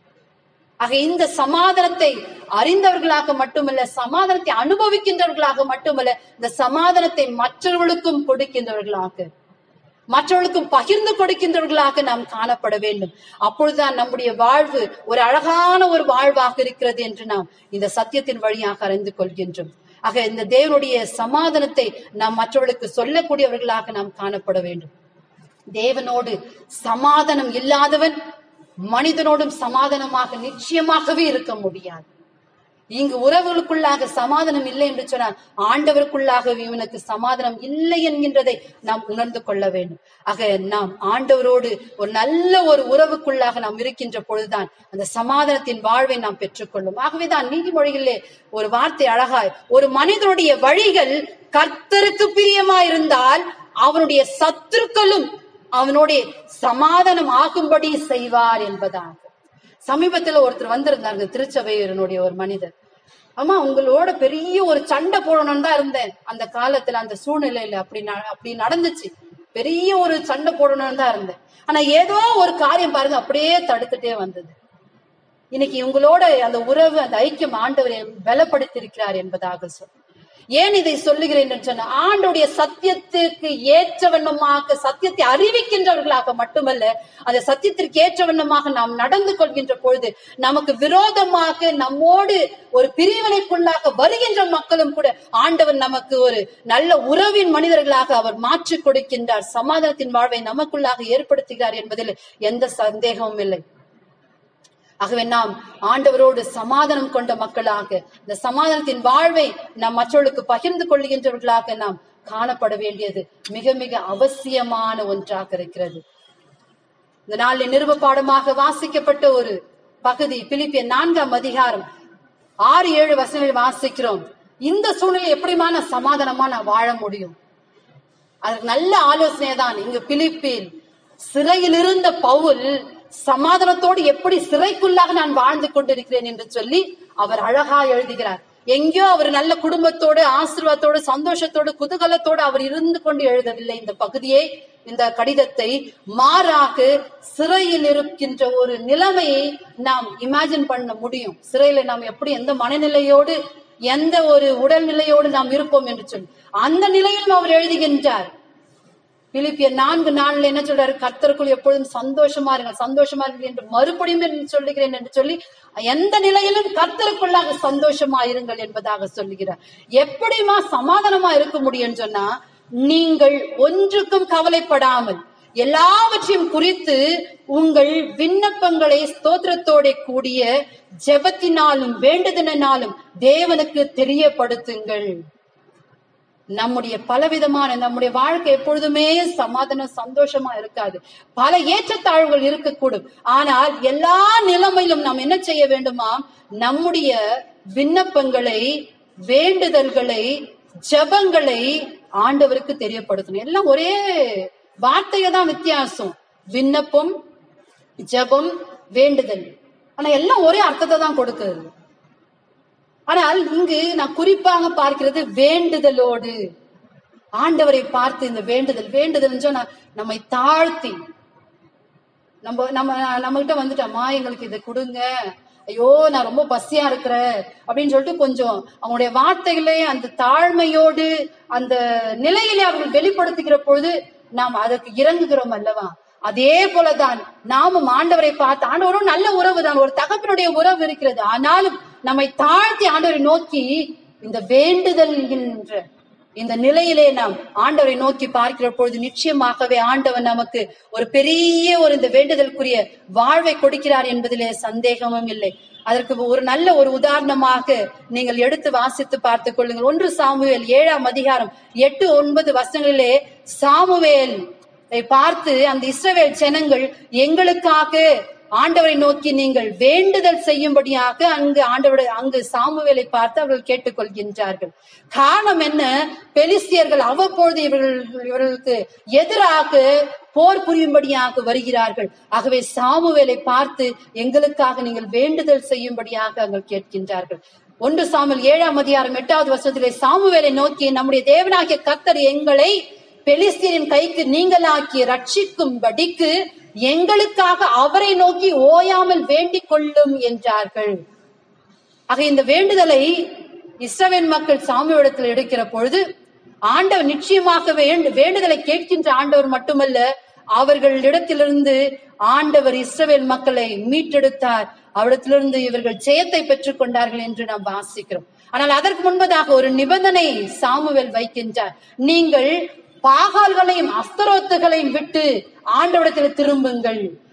ஆக இந்த சமாதானத்தை அறிந்தவர்களாக மட்டுமல்ல சமாதானத்தை அனுபவிக்கின்றவர்களாக மட்டுமல்ல இந்த சமாதானத்தை மற்றவர்களுக்கும் கொடுக்கின்றவர்களாக மற்றவர்களுக்கும் பகிர்ந்து கொடுக்கின்றவர்களாக நாம் காணப்பட வேண்டும் அப்பொழுதுதான் நம்முடைய வாழ்வு ஒரு அழகான ஒரு வாழ்வாக இருக்கிறது என்று நாம் இந்த சத்தியத்தின் வழியாக அறிந்து கொள்கின்றோம் ஆக இந்த தேவனுடைய சமாதானத்தை நாம் மற்றவர்களுக்கு சொல்லக்கூடியவர்களாக நாம் காணப்பட வேண்டும் தேவனோடு சமாதானம் இல்லாதவன் மனிதனோடும் சமாதானமாக நிச்சயமாகவே இருக்க முடியாது இங்கு உறவுகளுக்குள்ளாக சமாதானம் இல்லை என்று சொன்னால் ஆண்டவருக்குள்ளாக இவனுக்கு சமாதானம் இல்லை என்கின்றதை நாம் உணர்ந்து கொள்ள வேண்டும் ஆக நாம் ஆண்டவரோடு ஒரு நல்ல ஒரு உறவுக்குள்ளாக நாம் இருக்கின்ற பொழுதுதான் அந்த சமாதானத்தின் வாழ்வை நாம் பெற்றுக்கொள்ளும் ஆகவேதான் நீதிமொழிகளிலே ஒரு வார்த்தை அழகாய் ஒரு மனிதனுடைய வழிகள் கர்த்தருக்கு பிரியமாயிருந்தால் அவனுடைய சத்துருக்களும் அவனுடைய சமாதானம் ஆகும்படி செய்வார் என்பதாக சமீபத்துல ஒருத்தர் வந்திருந்தாங்க திருச்சபையரனுடைய ஒரு மனிதர் அம்மா உங்களோட பெரிய ஒரு சண்டை போடணும்னு தான் இருந்தேன் அந்த காலத்துல அந்த சூழ்நிலையில அப்படி ந- அப்படி நடந்துச்சு பெரிய ஒரு சண்டை போடணும்னு தான் இருந்தேன் ஆனா ஏதோ ஒரு காரியம் பாருங்க அப்படியே தடுத்துட்டே வந்தது இன்னைக்கு உங்களோட அந்த உறவு அந்த ஐக்கியம் ஆண்டவரை பலப்படுத்தி இருக்கிறார் என்பதாக சொல் ஏன் இதை சொல்லுகிறேன் என்று சொன்ன ஆண்டுடைய சத்தியத்திற்கு ஏற்ற வண்ணமாக சத்தியத்தை அறிவிக்கின்றவர்களாக மட்டுமல்ல அந்த சத்தியத்திற்கு ஏற்ற வண்ணமாக நாம் நடந்து கொள்கின்ற பொழுது நமக்கு விரோதமாக நம்மோடு ஒரு பிரிவினைக்குள்ளாக வருகின்ற மக்களும் கூட ஆண்டவர் நமக்கு ஒரு நல்ல உறவின் மனிதர்களாக அவர் மாற்றிக் கொடுக்கின்றார் சமாதானத்தின் வாழ்வை நமக்குள்ளாக ஏற்படுத்துகிறார் என்பதில் எந்த சந்தேகமும் இல்லை ஆகவே நாம் ஆண்டவரோடு சமாதானம் கொண்ட மக்களாக இந்த சமாதானத்தின் வாழ்வை நாம் மற்றவர்களுக்கு பகிர்ந்து கொள்கின்றவர்களாக நாம் காணப்பட வேண்டியது மிக மிக அவசியமான ஒன்றாக இருக்கிறது இந்த நாளில் நிருப பாடமாக வாசிக்கப்பட்ட ஒரு பகுதி பிலிப்பிய நான்காம் அதிகாரம் ஆறு ஏழு வசனங்கள் வாசிக்கிறோம் இந்த சூழ்நிலை எப்படிமா நான் சமாதானமா நான் வாழ முடியும் அதற்கு நல்ல ஆலோசனை தான் இங்கு பிலிப்பில் சிறையில் இருந்த பவுல் சமாதானத்தோடு எப்படி சிறைக்குள்ளாக நான் வாழ்ந்து கொண்டிருக்கிறேன் என்று சொல்லி அவர் அழகா எழுதுகிறார் எங்கேயோ அவர் நல்ல குடும்பத்தோடு ஆசீர்வாதத்தோடு சந்தோஷத்தோடு குதூகலத்தோடு அவர் இருந்து கொண்டு எழுதவில்லை இந்த பகுதியை இந்த கடிதத்தை மாறாக சிறையில் இருக்கின்ற ஒரு நிலைமையை நாம் இமேஜின் பண்ண முடியும் சிறையில நாம் எப்படி எந்த மனநிலையோடு எந்த ஒரு உடல்நிலையோடு நாம் இருப்போம் என்று சொல்லி அந்த நிலையிலும் அவர் எழுதுகின்றார் பிலிப்பியர் நான்கு நாள்ல என்ன சொல்றாரு கர்த்தருக்குள் எப்பொழுதும் சந்தோஷமா இருங்க சந்தோஷமா இருங்க என்று மறுபடியும் என்று சொல்லுகிறேன் என்று சொல்லி எந்த நிலையிலும் கர்த்தருக்குள்ளாக சந்தோஷமா இருங்கள் என்பதாக சொல்லுகிறார் எப்படிமா சமாதானமா இருக்க முடியும்னு சொன்னா நீங்கள் ஒன்றுக்கும் கவலைப்படாமல் எல்லாவற்றையும் குறித்து உங்கள் விண்ணப்பங்களை ஸ்தோத்திரத்தோட கூடிய ஜெபத்தினாலும் வேண்டுதலினாலும் தேவனுக்கு தெரியப்படுத்துங்கள் நம்முடைய பலவிதமான நம்முடைய வாழ்க்கை எப்பொழுதுமே சமாதானம் சந்தோஷமா இருக்காது பல ஏற்றத்தாழ்வுகள் இருக்கக்கூடும் ஆனால் எல்லா நிலைமையிலும் நாம் என்ன செய்ய வேண்டுமா நம்முடைய விண்ணப்பங்களை வேண்டுதல்களை ஜெபங்களை ஆண்டவருக்கு தெரியப்படுத்தணும் எல்லாம் ஒரே வார்த்தையை தான் வித்தியாசம் விண்ணப்பம் ஜெபம் வேண்டுதல் ஆனா எல்லாம் ஒரே அர்த்தத்தை தான் கொடுக்குது ஆனால் இங்கு நான் குறிப்பாக பார்க்கிறது வேண்டுதலோடு ஆண்டவரை பார்த்து இந்த வேண்டுதல் வேண்டுதல் சொன்னா நம்மை தாழ்த்தி நம்ம நம்ம நம்ம கிட்ட வந்துட்டோமா எங்களுக்கு இதை கொடுங்க ஐயோ நான் ரொம்ப பசியா இருக்கிறேன் அப்படின்னு சொல்லிட்டு கொஞ்சம் அவங்களுடைய வார்த்தைகளே அந்த தாழ்மையோடு அந்த நிலையிலே அவர்கள் வெளிப்படுத்துகிற பொழுது நாம் அதற்கு இறங்குகிறோம் அல்லவா அதே போலதான் நாமும் ஆண்டவரை பார்த்து ஆண்டவரும் நல்ல உறவு தான் ஒரு தகப்பனுடைய உறவு இருக்கிறது ஆனாலும் நம்மை தாழ்த்தி ஆண்டவரை நோக்கி இந்த வேண்டுதல் என்ற இந்த நிலையிலே நாம் ஆண்டவரை நோக்கி பார்க்கிற பொழுது நிச்சயமாகவே ஆண்டவர் நமக்கு ஒரு பெரிய ஒரு இந்த வேண்டுதலுக்குரிய வாழ்வை கொடுக்கிறார் என்பதிலே சந்தேகமும் இல்லை அதற்கு ஒரு நல்ல ஒரு உதாரணமாக நீங்கள் எடுத்து வாசித்து பார்த்துக் கொள்ளுங்கள் ஒன்று சாமுவேல் ஏழாம் அதிகாரம் எட்டு ஒன்பது வசனங்களிலே சாமுவேல் பார்த்து அந்த இஸ்ரவேல் ஜனங்கள் எங்களுக்காக ஆண்டவரை நோக்கி நீங்கள் வேண்டுதல் செய்யும்படியாக அங்கு ஆண்டவரை அங்கு சாமுவேலை பார்த்து அவர்கள் கேட்டுக்கொள்கின்றார்கள் காரணம் என்ன பெலிஸ்தியர்கள் அவ்வப்பொழுது இவர்கள் இவர்களுக்கு எதிராக போர் புரியும்படியாக வருகிறார்கள் ஆகவே சாமுவேலை பார்த்து எங்களுக்காக நீங்கள் வேண்டுதல் செய்யும்படியாக அங்கள் கேட்கின்றார்கள் ஒன்று சாமுவேல் ஏழாம் அதிகாரம் எட்டாவது வருஷத்திலே சாமுவேலை நோக்கி நம்முடைய தேவனாகிய கர்த்தர் எங்களை பெலிஸ்தீனின் கைக்கு நீங்களாக்கி ரட்சிக்கும்படிக்கு எங்களுக்காக அவரை நோக்கி ஓயாமல் வேண்டிக் கொள்ளும் என்றார்கள் ஆக இந்த வேண்டுதலை இஸ்ரவேல் மக்கள் சாமியோடத்தில் எடுக்கிற பொழுது ஆண்டவர் நிச்சயமாக வேண்டு வேண்டுதலை கேட்கின்ற ஆண்டவர் மட்டுமல்ல அவர்களிடத்திலிருந்து ஆண்டவர் இஸ்ரவேல் மக்களை மீட்டெடுத்தார் அவரிடத்திலிருந்து இவர்கள் ஜெயத்தை பெற்றுக் கொண்டார்கள் என்று நாம் வாசிக்கிறோம் ஆனால் அதற்கு முன்பதாக ஒரு நிபந்தனை சாமுவேல் வைக்கின்றார் நீங்கள் பாகால்களையும் அஸ்தரோத்துகளையும் விட்டு ஆண்டவரிடத்தில் திரும்புங்கள்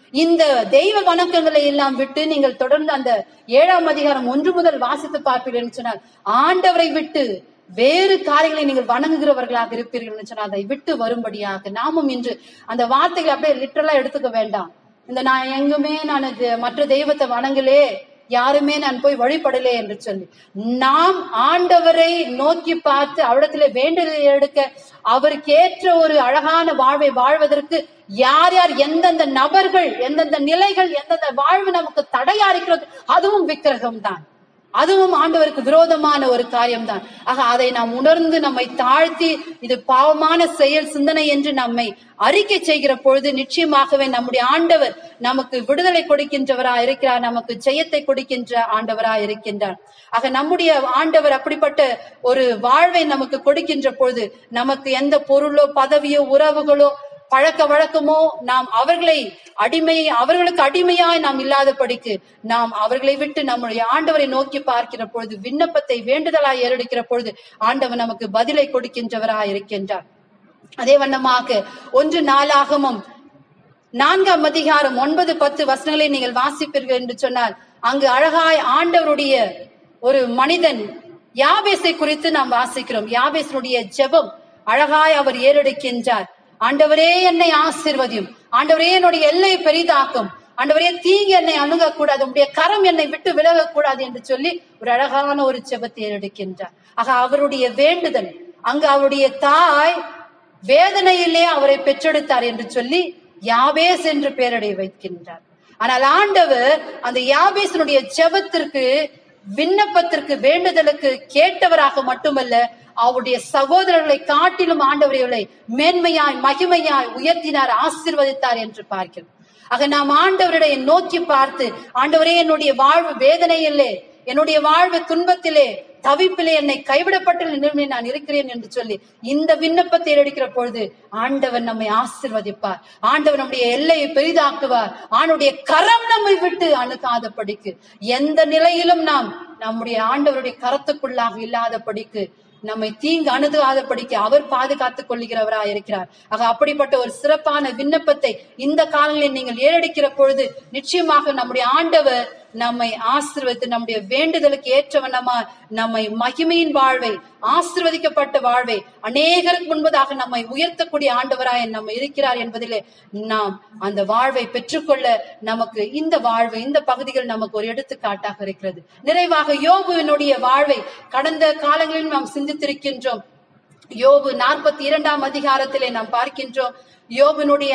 இந்த தெய்வ வணக்கங்களை எல்லாம் விட்டு நீங்கள் தொடர்ந்து அந்த ஏழாம் அதிகாரம் ஒன்று முதல் வாசித்து பார்ப்பீர்கள் என்று சொன்னால் ஆண்டவரை விட்டு வேறு காரியங்களை நீங்கள் வணங்குகிறவர்களாக இருப்பீர்கள் என்று சொன்னால் அதை விட்டு வரும்படியாக நாமும் இன்று அந்த வார்த்தைகளை அப்படியே லிட்டரலா எடுத்துக்க வேண்டாம் இந்த நான் எங்குமே நான் இது மற்ற தெய்வத்தை வணங்கலே யாருமே நான் போய் வழிபடலே என்று சொல்லி நாம் ஆண்டவரை நோக்கி பார்த்து அவரிடத்துல வேண்டுதலை எடுக்க அவருக்கு ஏற்ற ஒரு அழகான வாழ்வை வாழ்வதற்கு யார் யார் எந்தெந்த நபர்கள் எந்தெந்த நிலைகள் எந்தெந்த வாழ்வு நமக்கு தடையா இருக்கிறது அதுவும் விக்கிரகம் தான் அதுவும் ஆண்டவருக்கு விரோதமான ஒரு காரியம்தான் ஆக அதை நாம் உணர்ந்து நம்மை தாழ்த்தி இது பாவமான செயல் சிந்தனை என்று நம்மை அறிக்கை செய்கிற பொழுது நிச்சயமாகவே நம்முடைய ஆண்டவர் நமக்கு விடுதலை கொடுக்கின்றவரா இருக்கிறார் நமக்கு ஜெயத்தை கொடுக்கின்ற ஆண்டவரா இருக்கின்றார் ஆக நம்முடைய ஆண்டவர் அப்படிப்பட்ட ஒரு வாழ்வை நமக்கு கொடுக்கின்ற பொழுது நமக்கு எந்த பொருளோ பதவியோ உறவுகளோ பழக்க வழக்கமோ நாம் அவர்களை அடிமை அவர்களுக்கு அடிமையாய் நாம் இல்லாதபடிக்கு நாம் அவர்களை விட்டு நம்முடைய ஆண்டவரை நோக்கி பார்க்கிற பொழுது விண்ணப்பத்தை வேண்டுதலாய் ஏறெடுக்கிற பொழுது ஆண்டவர் நமக்கு பதிலை கொடுக்கின்றவராய் இருக்கின்றார் அதே வண்ணமாக ஒன்று நாளாகமும் நான்காம் அதிகாரம் ஒன்பது பத்து வசனங்களை நீங்கள் வாசிப்பீர்கள் என்று சொன்னால் அங்கு அழகாய் ஆண்டவருடைய ஒரு மனிதன் யாபேசை குறித்து நாம் வாசிக்கிறோம் யாபேசனுடைய ஜெபம் அழகாய் அவர் ஏறெடுக்கின்றார் ஆண்டவரே என்னை ஆசிர்வதியும் ஆண்டவரே என்னுடைய எல்லை பெரிதாக்கும் ஆண்டவரே தீங்கு என்னை அணுகக்கூடாது உடைய கரம் என்னை விட்டு விலகக்கூடாது என்று சொல்லி ஒரு அழகான ஒரு ஜெபத்தை ஏறெடுக்கின்றார் ஆக அவருடைய வேண்டுதல் அங்கு அவருடைய தாய் வேதனையிலே அவரை பெற்றெடுத்தார் என்று சொல்லி யாபேஸ் என்று பெயரடை வைக்கின்றார் ஆனால் ஆண்டவர் அந்த யாபேசனுடைய ஜெபத்திற்கு விண்ணப்பத்திற்கு வேண்டுதலுக்கு கேட்டவராக மட்டுமல்ல அவருடைய சகோதரர்களை காட்டிலும் ஆண்டவர்களை மேன்மையாய் மகிமையாய் உயர்த்தினார் ஆசீர்வதித்தார் என்று பார்க்கிறோம் ஆக நாம் ஆண்டவருடைய நோக்கி பார்த்து ஆண்டவரே என்னுடைய வாழ்வு வேதனையிலே என்னுடைய வாழ்வு துன்பத்திலே தவிப்பிலே என்னை கைவிடப்பட்ட நிலைமையில் நான் இருக்கிறேன் என்று சொல்லி இந்த விண்ணப்பத்தை எடுக்கிற பொழுது ஆண்டவர் நம்மை ஆசிர்வதிப்பார் ஆண்டவர் நம்முடைய எல்லையை பெரிதாக்குவார் ஆண்டுடைய கரம் நம்மை விட்டு அணுகாதபடிக்கு எந்த நிலையிலும் நாம் நம்முடைய ஆண்டவருடைய கரத்துக்குள்ளாக இல்லாதபடிக்கு நம்மை தீங்கு அணுகாதபடிக்கு அவர் பாதுகாத்துக் கொள்கிறவரா இருக்கிறார் ஆக அப்படிப்பட்ட ஒரு சிறப்பான விண்ணப்பத்தை இந்த காலங்களில் நீங்கள் ஏறெடுக்கிற பொழுது நிச்சயமாக நம்முடைய ஆண்டவர் நம்மை ஆசிர்வதித்து நம்முடைய வேண்டுதலுக்கு ஏற்றவண்ணமா நம்மை மகிமையின் வாழ்வை ஆசிர்வதிக்கப்பட்ட வாழ்வை அநேகருக்கு முன்பதாக நம்மை உயர்த்தக்கூடிய ஆண்டவராய் நம்ம இருக்கிறார் என்பதிலே நாம் அந்த வாழ்வை பெற்றுக்கொள்ள நமக்கு இந்த வாழ்வு இந்த பகுதிகள் நமக்கு ஒரு எடுத்துக்காட்டாக இருக்கிறது நிறைவாக யோபுவினுடைய வாழ்வை கடந்த காலங்களில் நாம் சிந்தித்திருக்கின்றோம் யோபு நாற்பத்தி இரண்டாம் அதிகாரத்திலே நாம் பார்க்கின்றோம் யோபுனுடைய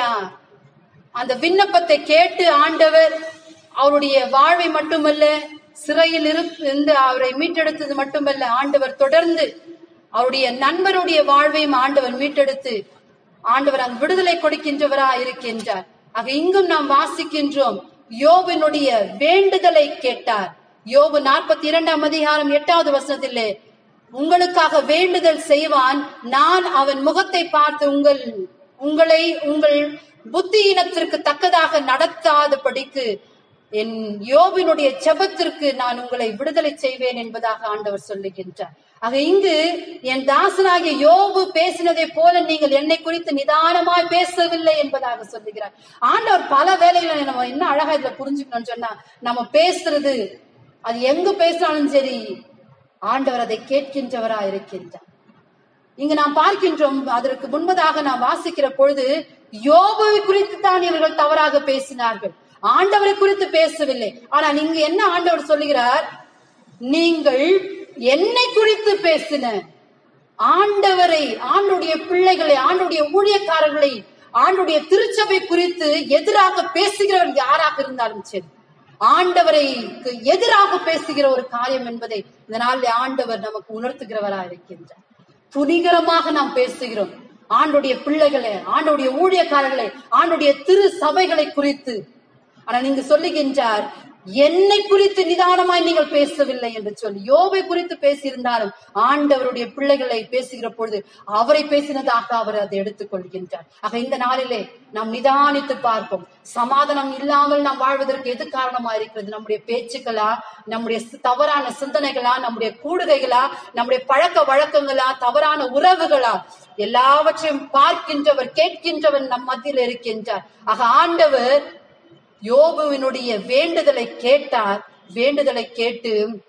அந்த விண்ணப்பத்தை கேட்டு ஆண்டவர் அவருடைய வாழ்வை மட்டுமல்ல சிறையில் இருந்து அவரை மீட்டெடுத்தது மட்டுமல்ல ஆண்டவர் தொடர்ந்து அவருடைய நண்பருடைய வாழ்வையும் ஆண்டவர் மீட்டெடுத்து ஆண்டவர் அங்கு விடுதலை கொடுக்கின்றவரா இருக்கின்றார் ஆக இங்கும் நாம் வாசிக்கின்றோம் யோபினுடைய வேண்டுதலை கேட்டார் யோபு நாற்பத்தி இரண்டாம் அதிகாரம் எட்டாவது வசனத்திலே உங்களுக்காக வேண்டுதல் செய்வான் நான் அவன் முகத்தை பார்த்து உங்கள் உங்களை உங்கள் புத்தியினத்திற்கு தக்கதாக நடத்தாதபடிக்கு என் யோபினுடைய ஜெபத்திற்கு நான் உங்களை விடுதலை செய்வேன் என்பதாக ஆண்டவர் சொல்லுகின்றார் ஆக இங்கு என் தாசனாகிய யோபு பேசினதை போல நீங்கள் என்னை குறித்து நிதானமாய் பேசவில்லை என்பதாக சொல்லுகிறார் ஆண்டவர் பல வேலைகளை நம்ம என்ன அழகா இதுல புரிஞ்சுக்கணும்னு சொன்னா நம்ம பேசுறது அது எங்க பேசினாலும் சரி ஆண்டவர் அதை கேட்கின்றவரா இருக்கின்றார் இங்கு நாம் பார்க்கின்றோம் அதற்கு முன்பதாக நாம் வாசிக்கிற பொழுது யோபுவை குறித்து தான் இவர்கள் தவறாக பேசினார்கள் ஆண்டவரை குறித்து பேசவில்லை ஆனால் இங்கு என்ன ஆண்டவர் சொல்லுகிறார் நீங்கள் என்னை குறித்து பேசின ஆண்டவரை ஆண்டுடைய பிள்ளைகளை ஆண்டுடைய ஊழியக்காரர்களை ஆண்டுடைய திருச்சபை குறித்து எதிராக பேசுகிறவர் யாராக இருந்தாலும் சரி ஆண்டவரை எதிராக பேசுகிற ஒரு காரியம் என்பதை இந்த நாளில் ஆண்டவர் நமக்கு உணர்த்துகிறவரா இருக்கின்றார் துணிகரமாக நாம் பேசுகிறோம் ஆண்டுடைய பிள்ளைகளை ஆண்டுடைய ஊழியக்காரர்களை ஆண்டுடைய திரு சபைகளை குறித்து ஆனா நீங்க சொல்லுகின்றார் என்னை குறித்து நிதானமாய் நீங்கள் பேசவில்லை என்று சொல்லி யோவை குறித்து பேசியிருந்தாலும் ஆண்டவருடைய பிள்ளைகளை பேசுகிற பொழுது அவரை பேசினதாக அவர் அதை எடுத்துக் கொள்கின்றார் ஆக இந்த நாளிலே நாம் நிதானித்து பார்ப்போம் சமாதானம் இல்லாமல் நாம் வாழ்வதற்கு எது காரணமா இருக்கிறது நம்முடைய பேச்சுக்களா நம்முடைய சி- தவறான சிந்தனைகளா நம்முடைய கூடுகைகளா நம்முடைய பழக்க வழக்கங்களா தவறான உறவுகளா எல்லாவற்றையும் பார்க்கின்றவர் கேட்கின்றவர் நம் மத்தியில் இருக்கின்றார் ஆக ஆண்டவர் யோபுவினுடைய வேண்டுதலை கேட்டார் வேண்டுதலை கேட்டு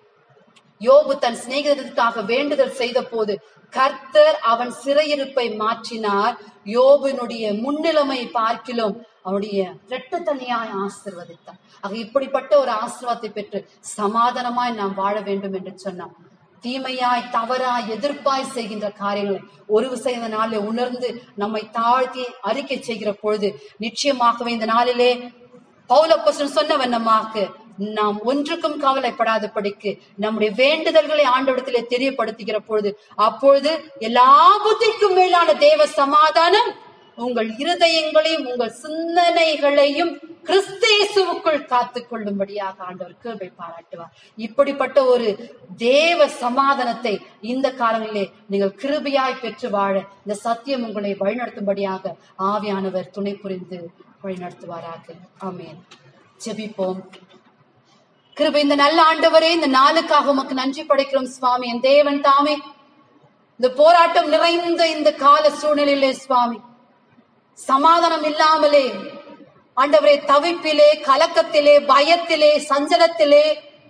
யோபு தன் சிநேகிதருக்காக வேண்டுதல் செய்த போது கர்த்தர் அவன் சிறையிருப்பை மாற்றினார் யோபுனுடைய முன்னிலைமை பார்க்கிலும் அவனுடைய இரட்டத்தனியாய் ஆசிர்வதித்தார் ஆக இப்படிப்பட்ட ஒரு ஆசீர்வாதத்தை பெற்று சமாதானமாய் நாம் வாழ வேண்டும் என்று சொன்னார் தீமையாய் தவறாய் எதிர்ப்பாய் செய்கின்ற காரியங்களை ஒரு விஷயம் இந்த நாளிலே உணர்ந்து நம்மை தாழ்த்தி அறிக்கை செய்கிற பொழுது நிச்சயமாகவே இந்த நாளிலே பௌலப்பசன் சொன்ன வண்ணமாக நாம் ஒன்றுக்கும் கவலைப்படாதபடிக்கு நம்முடைய வேண்டுதல்களை ஆண்டவடத்திலே தெரியப்படுத்துகிற பொழுது அப்பொழுது எல்லா புத்திக்கும் மேலான தேவ சமாதானம் உங்கள் இருதயங்களையும் உங்கள் சிந்தனைகளையும் கிறிஸ்தேசுவுக்குள் காத்துக் கொள்ளும்படியாக ஆண்டவர் கிருபை பாராட்டுவார் இப்படிப்பட்ட ஒரு தேவ சமாதானத்தை இந்த காலங்களிலே நீங்கள் கிருபையாய் பெற்று வாழ இந்த சத்தியம் உங்களை வழிநடத்தும்படியாக ஆவியானவர் துணை புரிந்து வழிநடத்துவாராக ஆமென் ஜெபிப்போம் கிருபை இந்த நல்ல ஆண்டவரே இந்த நாளுக்காக உமக்கு நன்றி படைக்கிறோம் சுவாமி என் தேவன் தாமே இந்த போராட்டம் நிறைந்த இந்த கால சூழ்நிலையிலே சுவாமி சமாதானம் இல்லாமலே ஆண்டவரே தவிப்பிலே கலக்கத்திலே பயத்திலே சஞ்சலத்திலே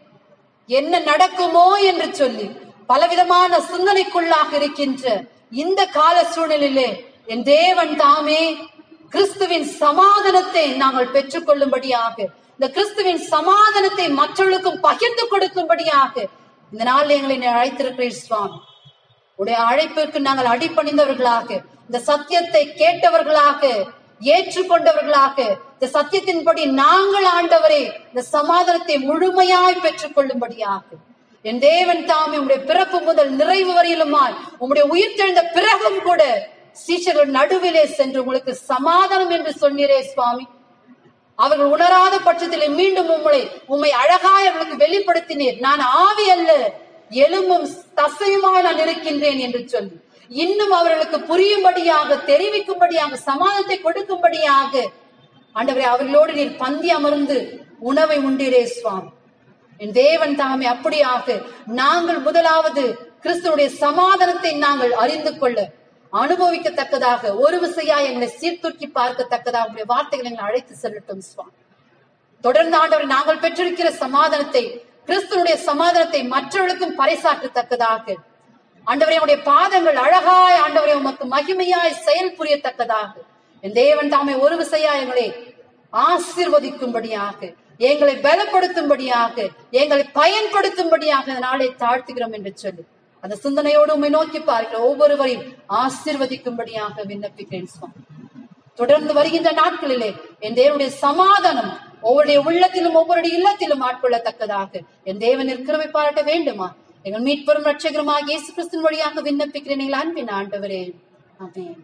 என்ன நடக்குமோ என்று சொல்லி பலவிதமான சிந்தனைக்குள்ளாக இருக்கின்ற இந்த கால சூழ்நிலையிலே என் தேவன் தாமே கிறிஸ்துவின் சமாதானத்தை நாங்கள் பெற்றுக்கொள்ளும்படியாக இந்த கிறிஸ்துவின் சமாதானத்தை மற்றவர்களுக்கும் பகிர்ந்து கொடுக்கும்படியாக இந்த நாளில் எங்களை நீர் அழைத்திருக்கிறீர் சுவாமி உடைய அழைப்பிற்கு நாங்கள் அடிபணிந்தவர்களாக இந்த சத்தியத்தை கேட்டவர்களாக ஏற்றுக்கொண்டவர்களாக இந்த சத்தியத்தின்படி நாங்கள் ஆண்டவரே இந்த சமாதானத்தை முழுமையாய் பெற்றுக் கொள்ளும்படியாக என் தேவன் தாமே உம்முடைய பிறப்பு முதல் நிறைவு வரையிலுமாய் உம்முடைய உயிர் தெழுந்த பிறகும் கூட சீஷர்கள் நடுவிலே சென்று உங்களுக்கு சமாதானம் என்று சொன்னீரே சுவாமி அவர்கள் உணராத பட்சத்தில் மீண்டும் உம்மை உம்மை அழகாய் அவர்களுக்கு வெளிப்படுத்தினீர் நான் ஆவி அல்ல எலும்பும் தசையுமாய் நான் இருக்கின்றேன் என்று சொல்லி இன்னும் அவர்களுக்கு புரியும்படியாக தெரிவிக்கும்படியாக சமாதானத்தை கொடுக்கும்படியாக ஆண்டவரே அவர்களோடு நீர் பந்தி அமர்ந்து உணவை உண்டீரே சுவாமி என் தேவன் தாமே அப்படியாக நாங்கள் முதலாவது கிறிஸ்துவுடைய சமாதானத்தை நாங்கள் அறிந்து கொள்ள அனுபவிக்கத்தக்கதாக ஒரு விசையா எங்களை சீர்தூக்கி பார்க்கத்தக்கதாக உடைய வார்த்தைகளை எங்களை அழைத்து செல்லட்டும் சுவாமி தொடர்ந்து ஆண்டவரை நாங்கள் பெற்றிருக்கிற சமாதானத்தை கிறிஸ்துவனுடைய சமாதானத்தை மற்றவர்களுக்கும் பறைசாற்றத்தக்கதாக ஆண்டவரே உடைய பாதங்கள் அழகாய் ஆண்டவரே உமக்கு மகிமையாய் செயல் புரியத்தக்கதாக என் தேவன் தாமே ஒரு விசையா எங்களை ஆசீர்வதிக்கும்படியாக எங்களை பலப்படுத்தும்படியாக எங்களை பயன்படுத்தும்படியாக இந்த நாளை தாழ்த்துகிறோம் என்று சொல்லி அந்த சிந்தனையோடு உண்மை நோக்கி பார்க்கிற ஒவ்வொருவரையும் ஆசீர்வதிக்கும்படியாக விண்ணப்பிக்கிறேன் சுவாமி தொடர்ந்து வருகின்ற நாட்களிலே என் தேவனுடைய சமாதானம் ஒவ்வொருடைய உள்ளத்திலும் ஒவ்வொருடைய இல்லத்திலும் ஆட்கொள்ளத்தக்கதாக என் தேவன் இருக்கிறவை பாராட்ட வேண்டுமா எங்கள் மீட்பெரும் ரட்சகருமாக இயேசு கிறிஸ்துவின் வழியாக விண்ணப்பிக்கிறேன் எங்கள் அன்பின் ஆண்டவரே ஆமென்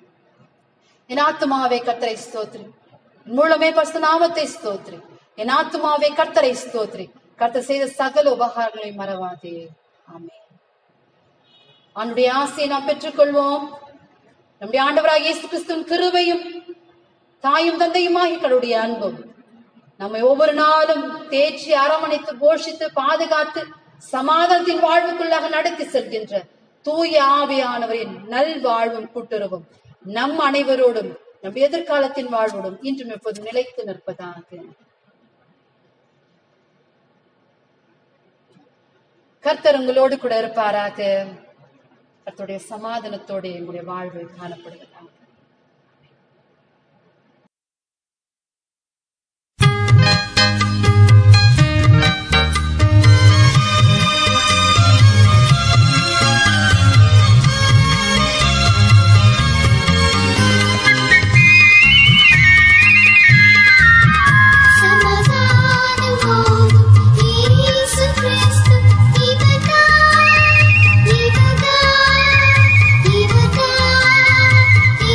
என் ஆத்துமாவே கர்த்தரை ஸ்தோத்ரி என் முழுமே பரிசு நாமத்தை ஸ்தோத்ரி என் ஆத்துமாவே கர்த்தரை ஸ்தோத்ரி கர்த்தர் செய்த சகல உபகாரங்களை மறவாதே ஆமென் அவனுடைய ஆசையை நாம் பெற்றுக்கொள்வோம் நம்முடைய ஆண்டவராக இயேசு கிறிஸ்துவின் கிருபையும் தாயும் தந்தையுமாகி கடவுளுடைய அன்பும் நம்மை ஒவ்வொரு நாளும் தேற்றி அரவணைத்து போஷித்து பாதுகாத்து சமாதானத்தின் வாழ்வுக்குள்ளாக நடத்தி செல்கின்ற தூய ஆவியானவரின் நல் வாழ்வும் கூட்டுறவும் நம் அனைவரோடும் நம் எதிர்காலத்தின் வாழ்வோடும் இன்றும் எப்போதும் நிலைத்து நிற்பதாக கர்த்தர் உங்களோடு கூட இருப்பாராக கர்த்தருடைய சமாதானத்தோடு எங்களுடைய வாழ்வு காணப்படுவதாக சமாதானமோடு இயேசு கிறிஸ்து இவர்தான் இவர்தான் இவர்தான்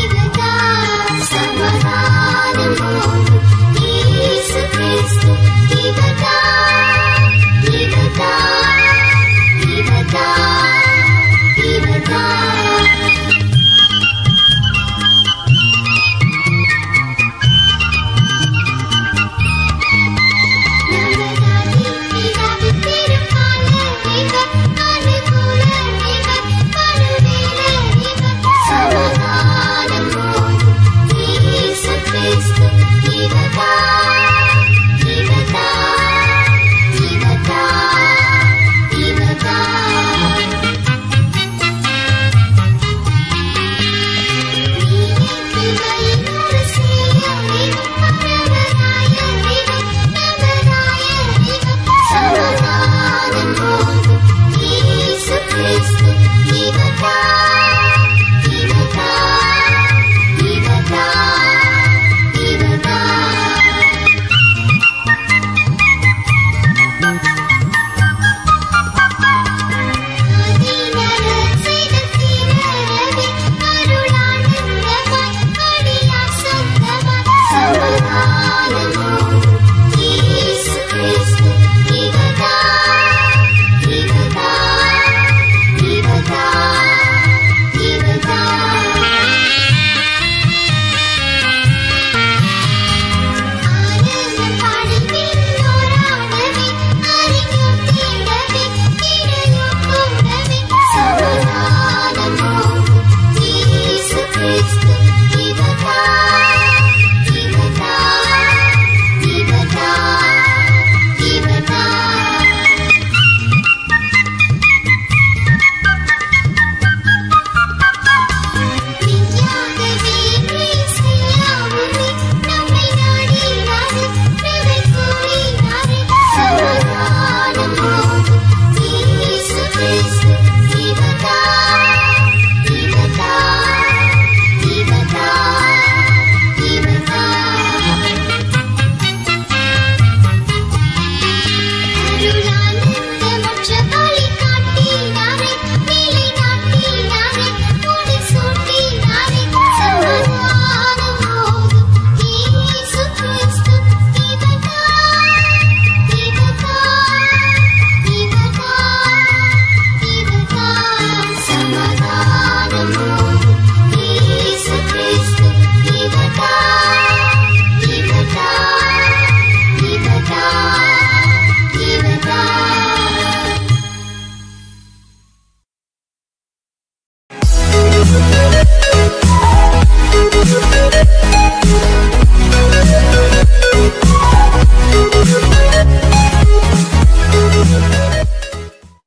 Thank